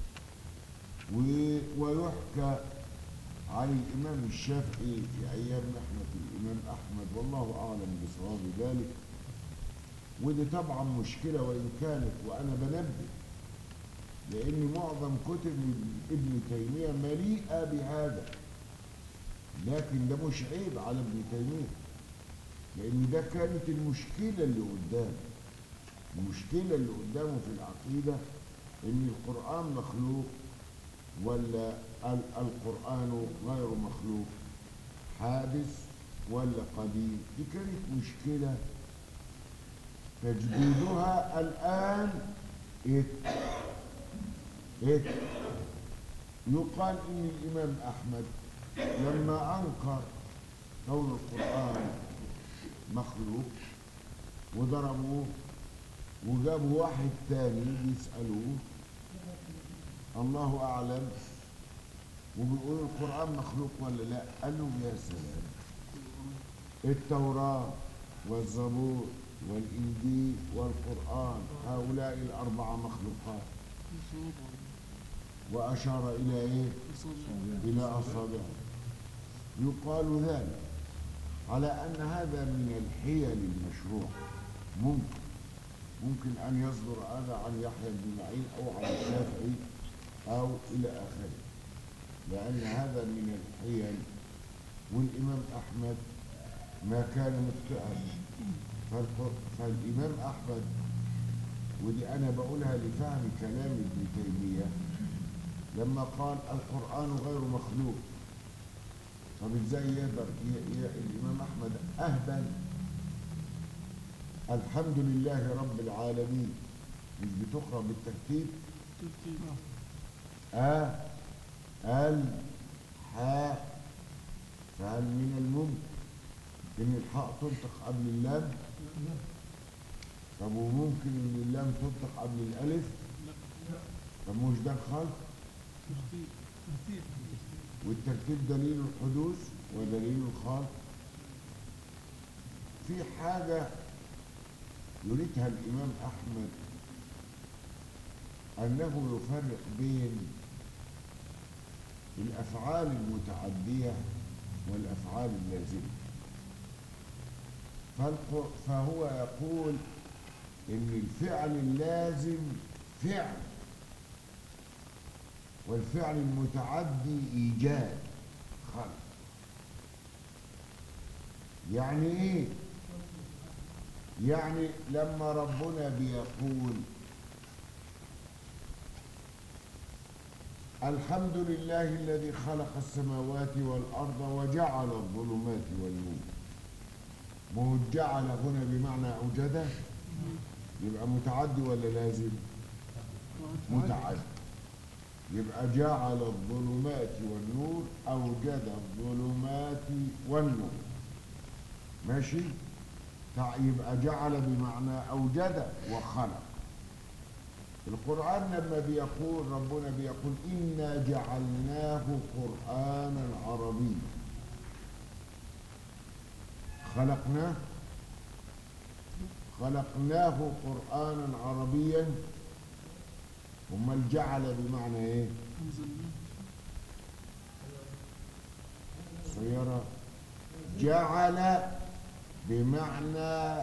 و- ويحكى عن الإمام الشافعي في أيام نحن في الإمام أحمد والله أعلم بصواب ذلك ودي طبعا مشكلة وإن كانت وأنا بنبه لأن معظم كتب ابن تيمية مليئة بهذا لكن ده مش عيب على ابن تيمية لأن ده كانت المشكلة اللي قدامه المشكلة اللي قدامه في العقيدة إن القرآن مخلوق ولا ال- القرآن غير مخلوق حادث ولا قديم دي كانت مشكلة تجديدها الآن إيه إيه يقال إن الإمام أحمد لما أنكر كون القرآن مخلوق وضربوه وجابوا واحد تاني يسألوه الله أعلم وبيقولوا القرآن مخلوق ولا لا قال لهم يا سلام التوراة والزبور والإنجيل والقرآن هؤلاء الأربعة مخلوقات وأشار إلى إيه؟ إلى أصابعه يقال ذلك على أن هذا من الحيل المشروع ممكن ممكن أن يصدر هذا عن يحيى بن معين أو عن الشافعي أو إلى آخره لأن هذا من الحيل والإمام أحمد ما كان مخطئا فالق- فالإمام أحمد ودي أنا بقولها لفهم كلام ابن تيمية لما قال القرآن غير مخلوق طب ازاي يقدر ي- ي- الإمام أحمد أهبل الحمد لله رب العالمين مش بتقرأ بالترتيب أ ال حاء فهل من الممكن إن الحاء تنطق قبل اللام؟ طب وممكن إن اللام تنطق قبل الألف؟ طب مش ده الخلق؟ والترتيب دليل الحدوث ودليل الخلق في حاجة يريدها الإمام أحمد أنه يفرق بين الأفعال المتعدية والأفعال اللازمة فالق- فهو يقول إن الفعل اللازم فعل والفعل المتعدي إيجاد خلق يعني إيه؟ يعني لما ربنا بيقول الحمد لله الذي خلق السماوات والأرض وجعل الظلمات والنور ما هو جعل هنا بمعنى أوجده يبقى متعدي ولا لازم متعدي يبقى جعل الظلمات والنور أوجد الظلمات والنور ماشي تع- يبقى جعل بمعنى أوجد وخلق القرآن لما بيقول ربنا بيقول إنا جعلناه قرآنا عربيا خلقناه خلقناه قرآنا عربيا امال جعل بمعنى ايه صيرة جعل بمعنى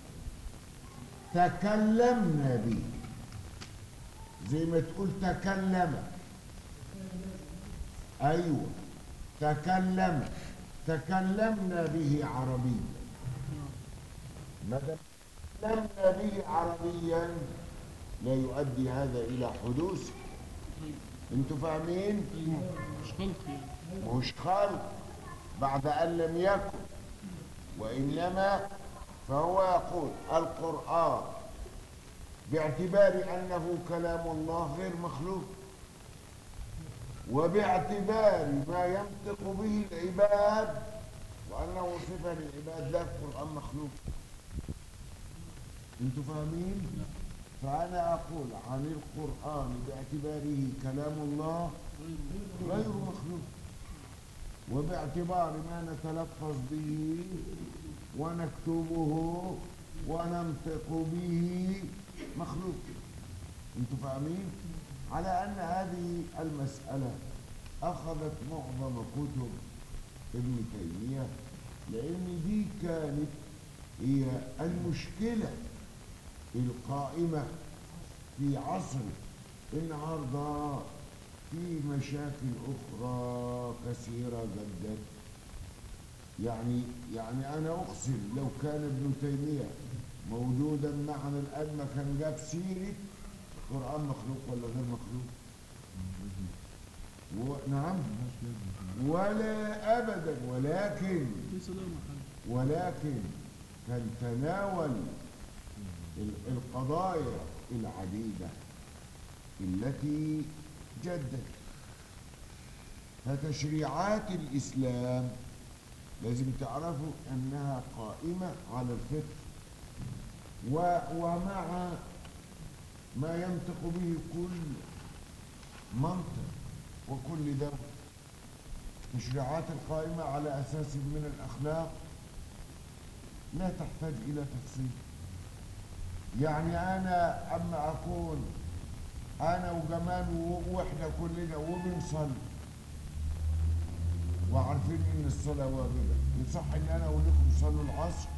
تكلمنا به زي ما تقول تكلم ايوه تكلم تكلمنا به عربيا ما دام تكلمنا به عربيا لا يؤدي هذا الى حدوث انتوا فاهمين مش خلق يعني مش خلق بعد ان لم يكن وانما فهو يقول القران باعتبار انه كلام الله غير مخلوق وباعتبار ما ينطق به العباد وانه صفه للعباد لا القران مخلوق انتوا فاهمين فانا اقول عن القران باعتباره كلام الله غير مخلوق وباعتبار ما نتلفظ به ونكتبه وننطق به مخلوق انتوا فاهمين على ان هذه المساله اخذت معظم كتب ابن تيميه لان دي كانت هي المشكله القائمه في عصر النهارده في مشاكل أخرى كثيرة جدا يعني يعني أنا أقسم لو كان ابن تيمية موجودا معنا الآن ما كان جاب سيرة القرآن مخلوق ولا غير مخلوق و... نعم ولا أبدا ولكن ليس له محل ولكن كان تناول ال- القضايا العديدة التي جدت فتشريعات الإسلام لازم تعرفوا أنها قائمة على الفطر و- ومع ما ينطق به كل منطق وكل دولة تشريعات القائمة على أساس من الأخلاق لا تحتاج إلى تفصيل يعني أنا أما أكون أنا وجمال و- وإحنا كلنا وبنصلي وعارفين إن الصلاة واجبة يصح إن أنا أقول لكم صلوا العصر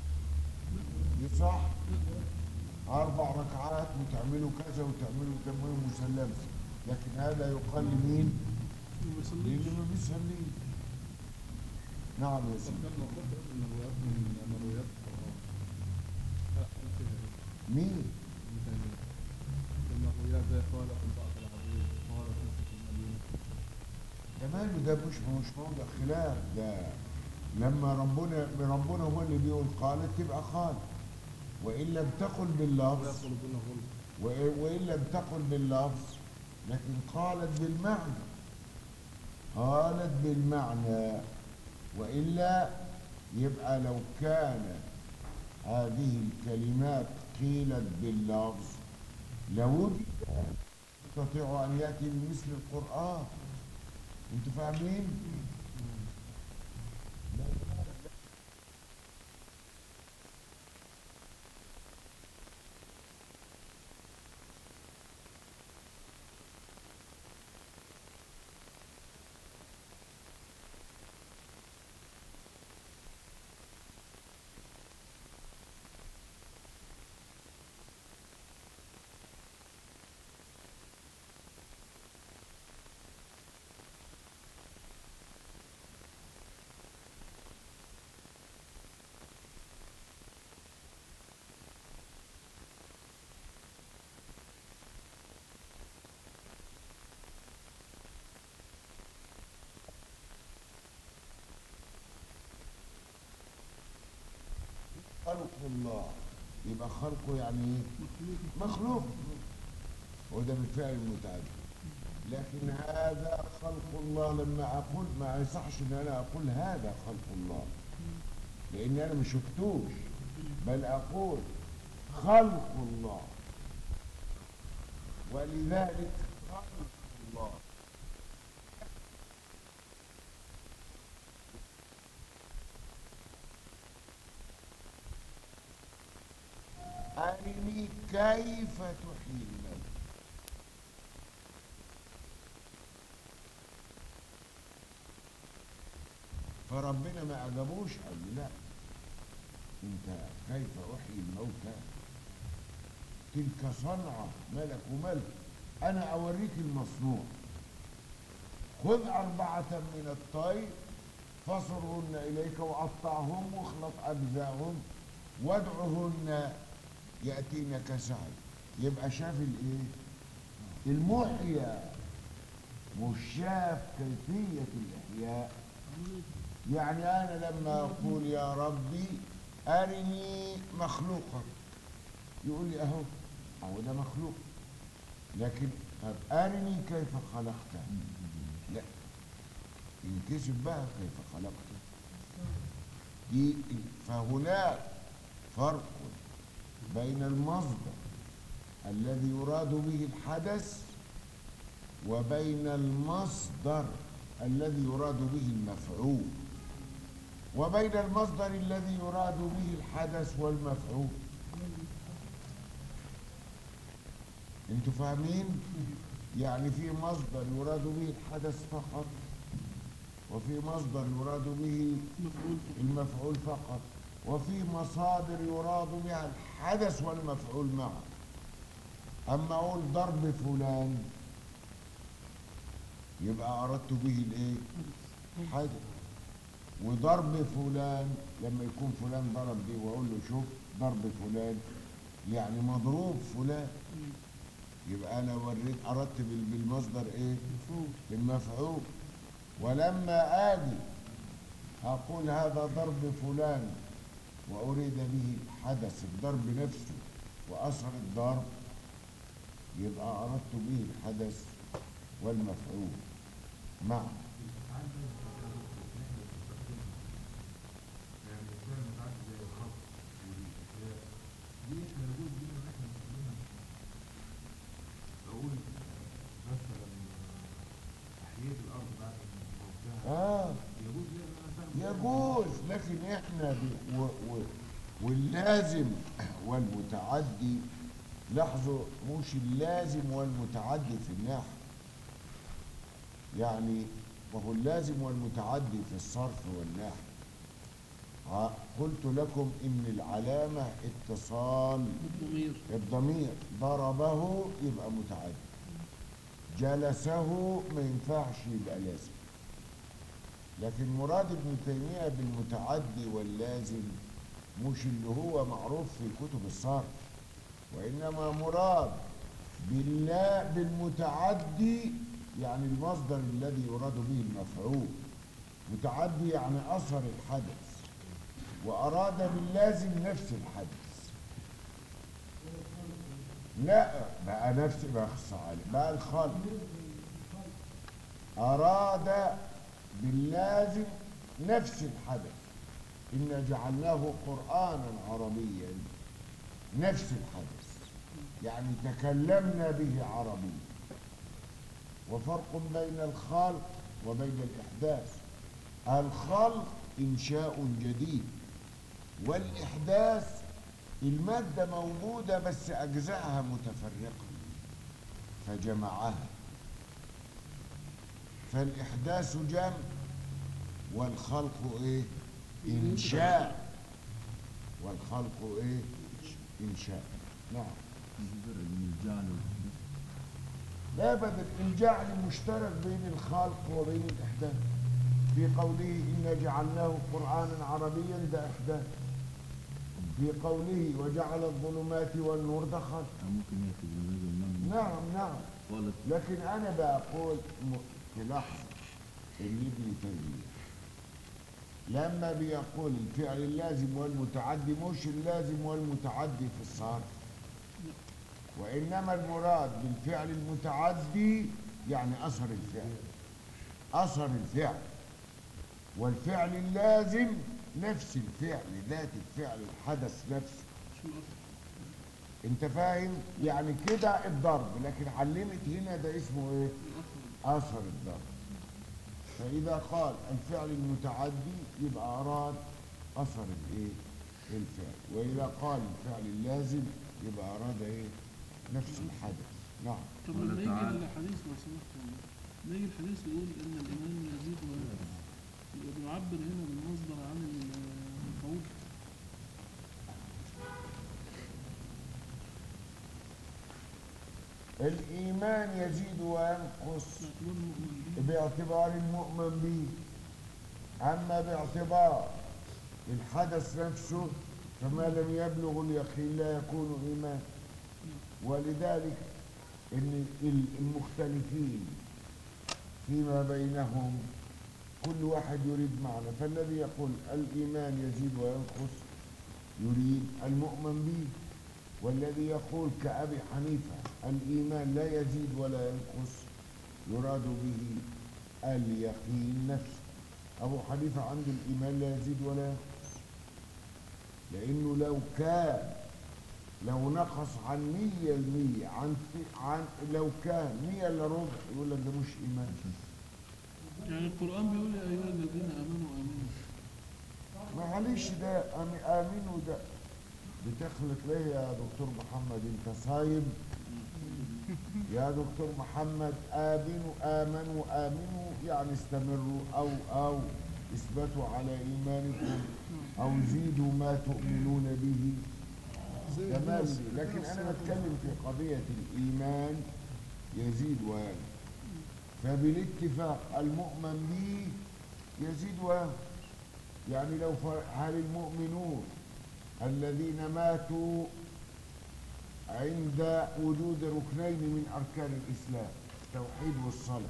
يصح أربع ركعات وتعملوا كذا وتعملوا تمويل مسلمة لكن هذا يقال لمين؟ ما بيصليش للي ما بيصليش نعم يا سيدي النبويات من مرويات القرآن لا فيها إيه؟ مين؟ ابن تيمية المرويات زي قال في البعث العظيم قال قصة المدينة ده ماله ده مش مش موضع خلاف ده لما ربنا ربنا هو اللي بيقول قالت تبقى قال وان لم تقل باللفظ ويدخل دون غلب وإن وإن لم تقل باللفظ لكن قالت بالمعنى قالت بالمعنى وإلا يبقى لو كان هذه الكلمات قيلت باللفظ لوجد يستطيع أن يأتي بمثل القرآن أنتوا فاهمين؟ خلق الله يبقى خلقه يعني ايه مخلوق وده بالفعل المتعدي لكن هذا خلق الله لما اقول ما يصحش ان انا اقول هذا خلق الله لان انا ما شفتوش بل اقول خلق الله ولذلك خلق الله أرني كيف تحيي الموت فربنا ما عجبوش قال لي لا انت كيف احيي الموتى تلك صنعه ملك وملك انا اوريك المصنوع خذ اربعه من الطير فصرهن اليك وقطعهم واخلط اجزاءهم وادعهن ياتينك سعي يبقى شاف الايه المحيا مش شاف كيفيه الاحياء يعني انا لما اقول يا ربي ارني مخلوقك يقول لي اهو اهو ده مخلوق لكن طب ارني كيف خلقته لا ينكشف بقى كيف خلقته دي فهناك فرق بين المصدر الذي يراد به الحدث وبين المصدر الذي يراد به المفعول وبين المصدر الذي يراد به الحدث والمفعول انتوا فاهمين يعني في مصدر يراد به الحدث فقط وفي مصدر يراد به المفعول فقط وفي مصادر يراد بها الحدث والمفعول معا اما اقول ضرب فلان يبقى اردت به الايه حدث وضرب فلان لما يكون فلان ضرب دي واقول له شوف ضرب فلان يعني مضروب فلان يبقى انا وريت اردت بال- بالمصدر ايه المفعول ولما اجي اقول هذا ضرب فلان واريد به حدث الضرب نفسه واثر الضرب يبقى اردت به الحدث والمفعول معا يعني الفعل متعدد زي الخلق والإحياء دي احنا يجوز لنا ان احنا نستخدمها اقول مثلا احييت الارض بعد موتها اه يجوز لي ان انا استخدم يجوز لكن احنا ب... و... و... واللازم والمتعدي لاحظوا مش اللازم والمتعدي في النحو يعني وهو اللازم والمتعدي في الصرف والنحو ع- قلت لكم ان العلامة اتصال الضمير الضمير ضربه يبقى متعدي جلسه ما ينفعش يبقى لازم لكن مراد ابن تيمية بالمتعدي واللازم مش اللي هو معروف في كتب الصرف وإنما مراد باللا بالمتعدي يعني المصدر الذي يراد به المفعول متعدي يعني أثر الحدث وأراد باللازم نفس الحدث لا بقى نفس بقى اخص عليه بقى الخلق أراد باللازم نفس الحدث إنا جعلناه قرآنا عربيا نفس الحدث يعني تكلمنا به عربيا وفرق بين الخلق وبين الإحداث الخلق إنشاء جديد والإحداث المادة موجودة بس أجزائها متفرقة فجمعها فالإحداث جمع والخلق إيه؟ إنشاء والخلق إيه؟ إنشاء نعم الفرق بين الجعل والإحداث لا بدل الجعل مشترك بين الخلق وبين الإحداث في قوله إنا جعلناه قرآنا عربيا ده إحداث في قوله وجعل الظلمات والنور ده خلق أو ممكن يأتي بهذا المعنى نعم نعم قالت لكن أنا بقول م- تلاحظ إن ابن تيمية لما بيقول الفعل اللازم والمتعدي مش اللازم والمتعدي في الصرف وإنما المراد بالفعل المتعدي يعني أثر الفعل أثر الفعل والفعل اللازم نفس الفعل ذات الفعل الحدث نفسه انت فاهم يعني كده الضرب لكن علمت هنا ده اسمه ايه اثر الضرب فاذا قال الفعل المتعدي يبقى اراد اثر الايه الفعل واذا قال الفعل اللازم يبقى اراد ايه نفس الحدث نعم طب قال لما يجي تعالى. الحديث لو سمحت والله لما يجي الحديث يقول ان الايمان يزيد وينقص يبقى بيعبر هنا بالمصدر عن المفعول الايمان يزيد وينقص باعتبار باعتبار المؤمن به المؤمن به أما باعتبار الحدث نفسه فما لم يبلغ اليقين لا يكون إيمان ولذلك إن ال- المختلفين فيما بينهم كل واحد يريد معنى فالذي يقول الإيمان يزيد وينقص يريد المؤمن به والذي يقول كأبي حنيفة الإيمان لا يزيد ولا ينقص يراد به اليقين نفسه أبو حنيفة عنده الإيمان لا يزيد ولا ينقص لأنه لو كان لو نقص عن مية المية عن, عن لو كان مية إلا ربع يقول لك ده مش إيمان يعني القرآن بيقول يا أيها الذين آمنوا آمنوا معلش ده أم- آمنوا ده بتخلط ليه يا دكتور محمد انت صايم يا دكتور محمد آمنوا آمنوا آمنوا يعني استمروا أو أو اثبتوا على إيمانكم أو زيدوا ما تؤمنون به زي تمام الناس- لكن الناس أنا ساعات بتكلم في قضية الإيمان يزيد وينقص فبالاتفاق المؤمن به يزيد وينقص يعني لو ف- هل المؤمنون الذين ماتوا عند وجود ركنين من أركان الإسلام التوحيد والصلاة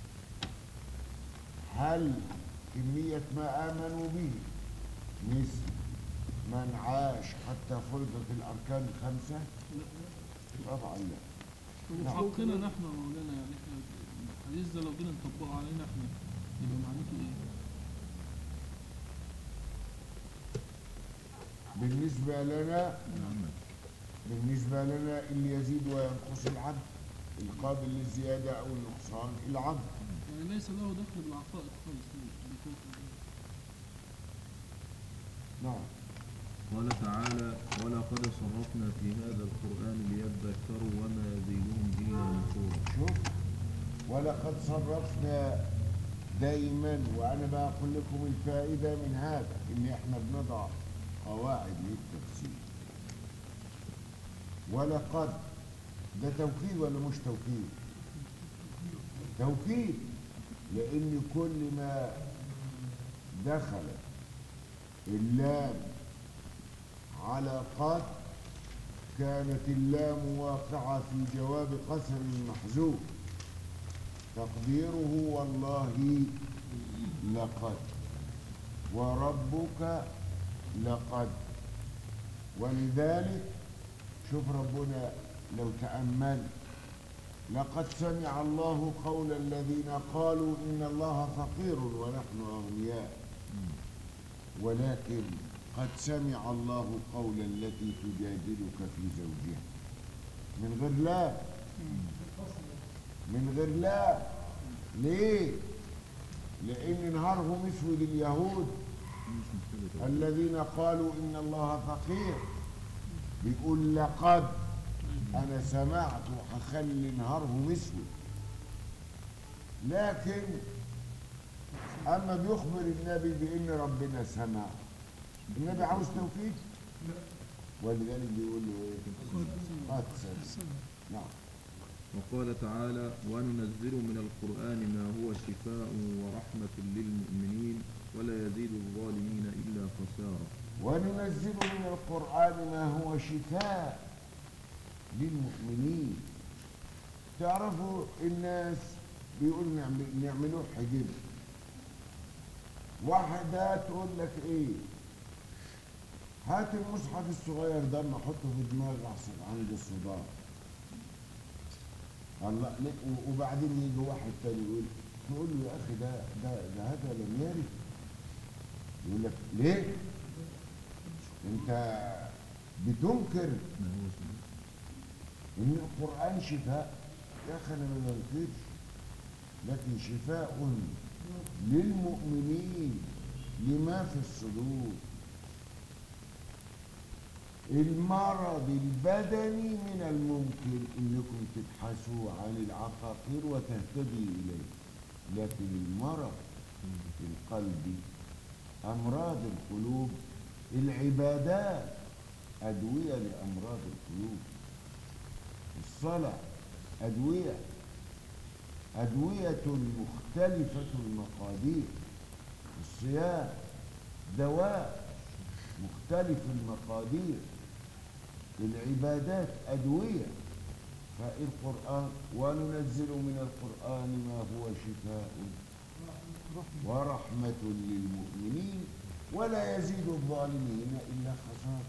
هل كمية ما آمنوا به مثل من عاش حتى فرضت الأركان الخمسة طبعا لا وفي حقنا نحن يا مولانا يعني احنا الحديث ده لو جينا نطبقه علينا احنا يبقى معناته ايه؟ بالنسبة لنا بالنسبة لنا اللي يزيد وينقص العبد القابل للزيادة أو النقصان العبد يعني ليس له دخل بالعقائد خالص بالكفر نعم قال تعالى ولقد صرفنا في هذا القرآن ليذكروا وما يزيدهم إلا نفورا شوف ولقد صرفنا دايما وأنا بقول لكم الفائدة من هذا إن إحنا بنضع قواعد للتفسير ولقد ده توكيد ولا مش توكيد؟ توكيد لأن كل ما دخل اللام على قد كانت اللام واقعة في جواب قسم محذوف تقديره والله لقد وربك لقد ولذلك شوف ربنا لو تأمل لقد سمع الله قول الذين قالوا إن الله فقير ونحن أغنياء ولكن قد سمع الله قول التي تجادلك في زوجها من غير لا من غير لا ليه لأن نهارهم اسود اليهود الذين قالوا إن الله فقير بيقول لقد أنا سمعت وهخلي نهارهم اسود لكن أما بيخبر النبي بأن ربنا سمع النبي عاوز توكيد ولذلك بيقول له ايه قد سمع نعم وقال تعالى وننزل من القرآن ما هو شفاء ورحمة للمؤمنين ولا يزيد الظالمين إلا خسارة وننزل من القرآن ما هو شفاء للمؤمنين تعرفوا الناس بيقولوا نعمل نعملوه حجب واحدة تقول لك ايه هات المصحف الصغير ده ما احطه في دماغي احسن عندي الصداع الله ليه؟ و- وبعدين يجي واحد تاني يقول تقول له يا اخي ده ده ده هذا لم يرد يقول لك ليه؟ انت بتنكر ما هو شفاء ان القران شفاء يا اخي انا ما بنكرش لكن شفاء للمؤمنين لما في الصدور المرض البدني من الممكن انكم تبحثوا عن العقاقير وتهتدي اليه لكن المرض القلبي امراض القلوب العبادات ادويه لامراض القلوب الصلاه ادويه ادويه مختلفه المقادير الصيام دواء مختلف المقادير العبادات أدوية فالقرآن وننزل من القرآن ما هو شفاء ورحمة للمؤمنين ولا يزيد الظالمين إلا خسارة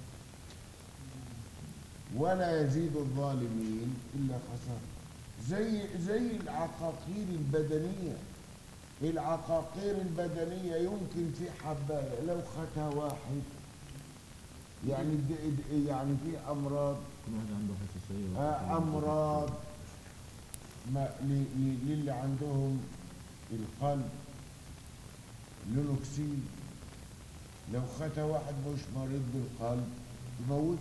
ولا يزيد الظالمين إلا خسارة زي زي العقاقير البدنية العقاقير البدنية يمكن في حباية لو خدها واحد يعني د- د- يعني في أمراض كل واحد عنده حساسية آه، أمراض ما ل- ل- للي عندهم القلب لونوكسين لو خدها واحد مش مريض بالقلب يموت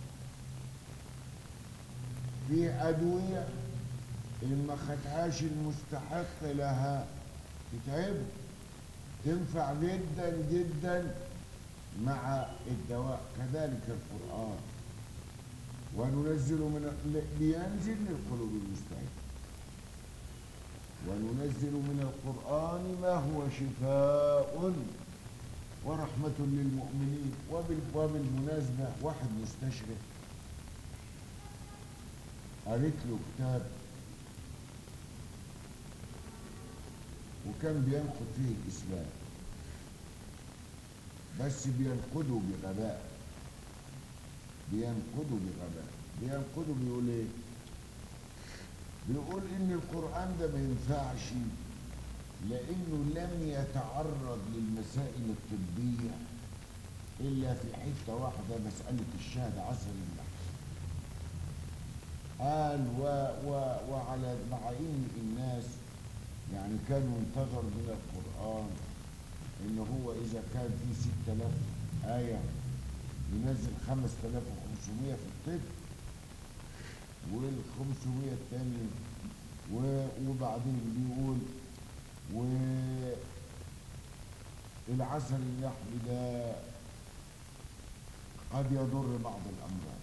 في أدوية إن ما خدهاش المستحق لها تتعبه تنفع جدا جدا مع الدواء كذلك القرآن وننزل من ل- لينزل للقلوب المستعدة وننزل من القرآن ما هو شفاء ورحمة للمؤمنين وبال وبالمناسبة واحد مستشرق قريت له كتاب وكان بينقد فيه الإسلام بس بينقده بغباء بينقده بغباء بينقده بيقول ايه بيقول ان القرآن ده ما ينفعش لانه لم يتعرض للمسائل الطبية الا في حتة واحدة مسألة الشهد عسل اللحم قال و و وعلى مع ان الناس يعني كانوا ينتظر من القرآن ان هو اذا كان في 6000 آية ينزل 5500 في الطب وال 500 التاني و- وبعدين بيقول و العسل اللحمي ده قد يضر بعض الامراض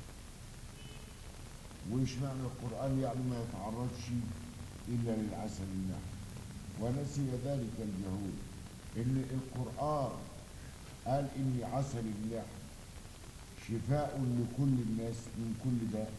وإيش معنى القرآن يعني ما يتعرضش إلا للعسل اللحمي ونسي ذلك اليهود إن القرآن قال إن عسل اللحم شفاء لكل الناس من كل داء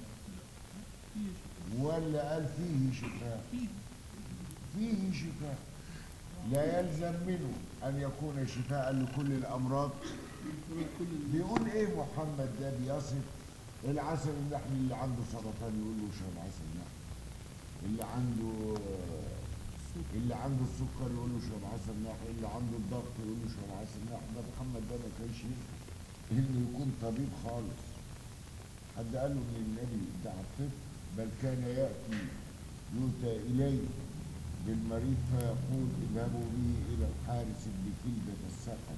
ولا قال فيه شفاء فيه شفاء لا يلزم منه أن يكون شفاء لكل الأمراض بيقول إيه محمد ده بيصف العسل اللحمي اللي عنده سرطان يقول له اشرب عسل لحم اللي عنده اللي عنده السكر يقول له اشرب عسل لحم اللي عنده الضغط يقول له اشرب عسل لحم ده محمد ده ما كانش ينفع انه يكون طبيب خالص حد قال له من النبي بتاع الطب بل كان ياتي يؤتى اليه بالمريض فيقول اذهبوا به الى الحارس بن كلبة السقط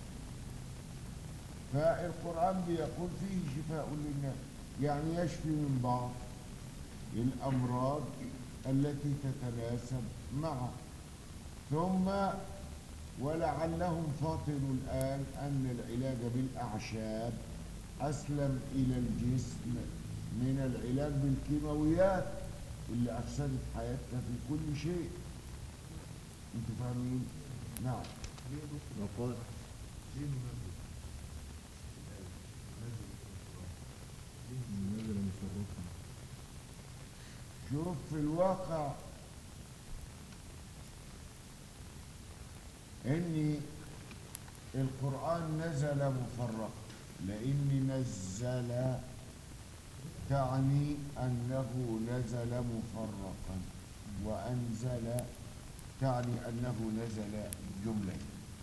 فالقرآن بيقول فيه شفاء للناس يعني يشفي من بعض الأمراض التي تتناسب معه ثم ولعلهم فاطنوا الآن أن العلاج بالأعشاب أسلم إلى الجسم من العلاج بالكيماويات اللي أفسدت حياتنا في كل شيء أنتوا فاهمين؟ نعم وقال نزل مشرفا شوف في الواقع اني القرآن نزل مفرقا لأن نزل تعني أنه نزل مفرقا وأنزل تعني أنه نزل جملة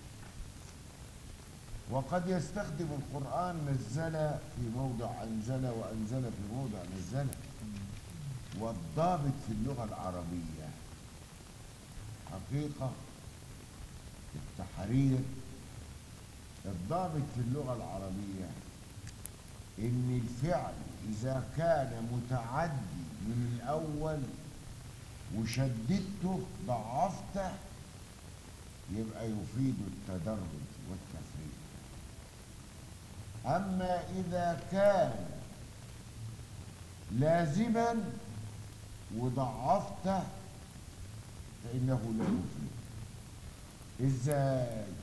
وقد يستخدم القرآن نزل في موضع أنزل وأنزل في موضع نزل والضابط في اللغة العربية حقيقة التحرير الضابط في اللغة العربية إن الفعل إذا كان متعدي من الأول وشددته ضعفته يبقى يفيد التدرج والتفريق أما إذا كان لازما وضعفته فإنه لا يفيد إزاي؟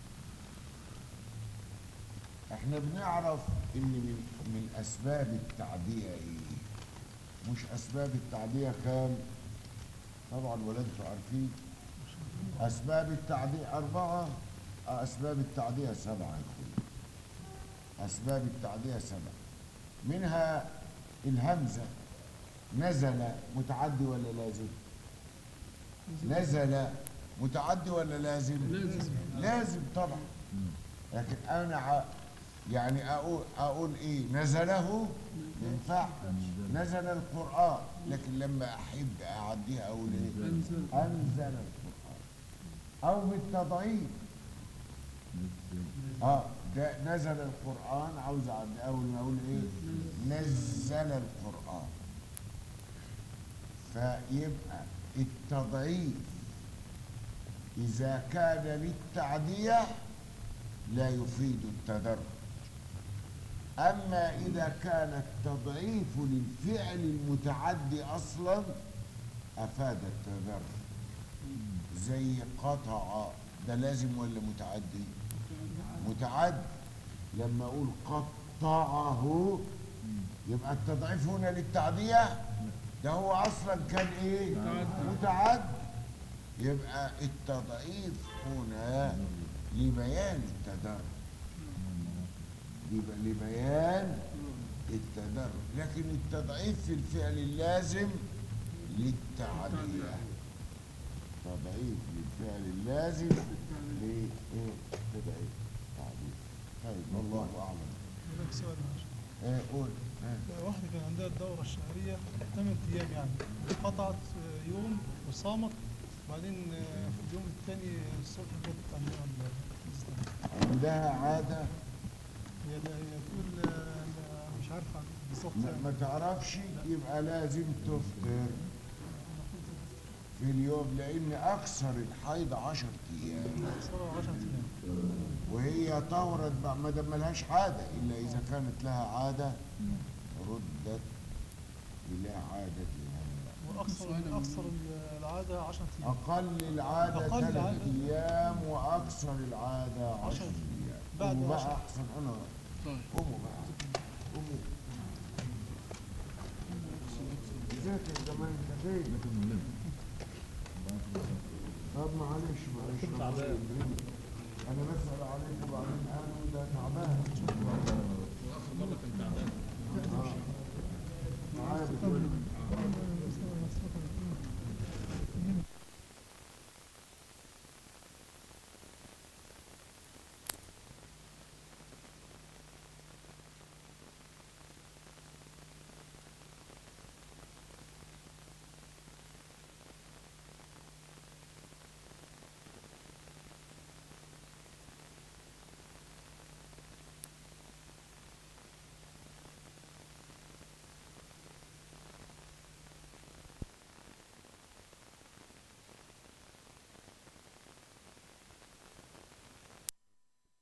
احنا بنعرف ان من من اسباب التعديه ايه مش اسباب التعديه كام طبعا ولا انتوا عارفين اسباب التعديه اربعه آه، اسباب التعديه سبعه يا اخويا اسباب التعديه سبعه منها الهمزه نزل متعدي ولا لازم نزل متعدي ولا لازم لازم. لازم طبعا لكن انا ع- يعني اقول اقول ايه نزله ينفع نزل القران لكن لما احب اعديها اقول ايه أنزل. انزل القران او بالتضعيف اه ده نزل القران عاوز اعدي اول ما اقول ايه نزل القران فيبقى التضعيف اذا كان للتعديه لا يفيد التدرج أما إذا كان التضعيف للفعل المتعدي أصلا أفاد التدرج زي قطع ده لازم ولا متعدي متعدي لما أقول قطعه يبقى التضعيف هنا للتعدية ده هو أصلا كان إيه متعدي يبقى التضعيف هنا لبيان التدرج لب- لبيان التدرج لكن التضعيف في الفعل اللازم للتعدية تضعيف للفعل اللازم لإيه؟ تضعيف تعدية طيب والله أعلم لك سؤال معلش. إيه قول إيه. واحدة كان عندها الدورة الشهرية ثمان أيام يعني قطعت آه، يوم وصامت بعدين آه، في اليوم الثاني الصبح جت عندها ال- عندها عادة هي هي تقول آه، أنا مش عارفة بالظبط ما, يعني. ما تعرفش يبقى لازم تفطر في اليوم لأن أكثر الحيض عشر أيام صار 10 أيام وهي طهرت بقى ما دام ملهاش عادة إلا إذا كانت لها عادة ردت إلى عادتها وأكثر أكثر العادة 10 أيام أقل العادة أقل ثلاث العادة. أيام وأكثر العادة عشر عشر. أيام بعد قوموا بقى عشر. أحسن أنا طيب قوموا بقى قوموا ازيك يا زمان انت فين؟ طب معلش معلش تعبان. انا بسأل عليك وبعدين انا وده تعبان واخر مره كان تعبان آه.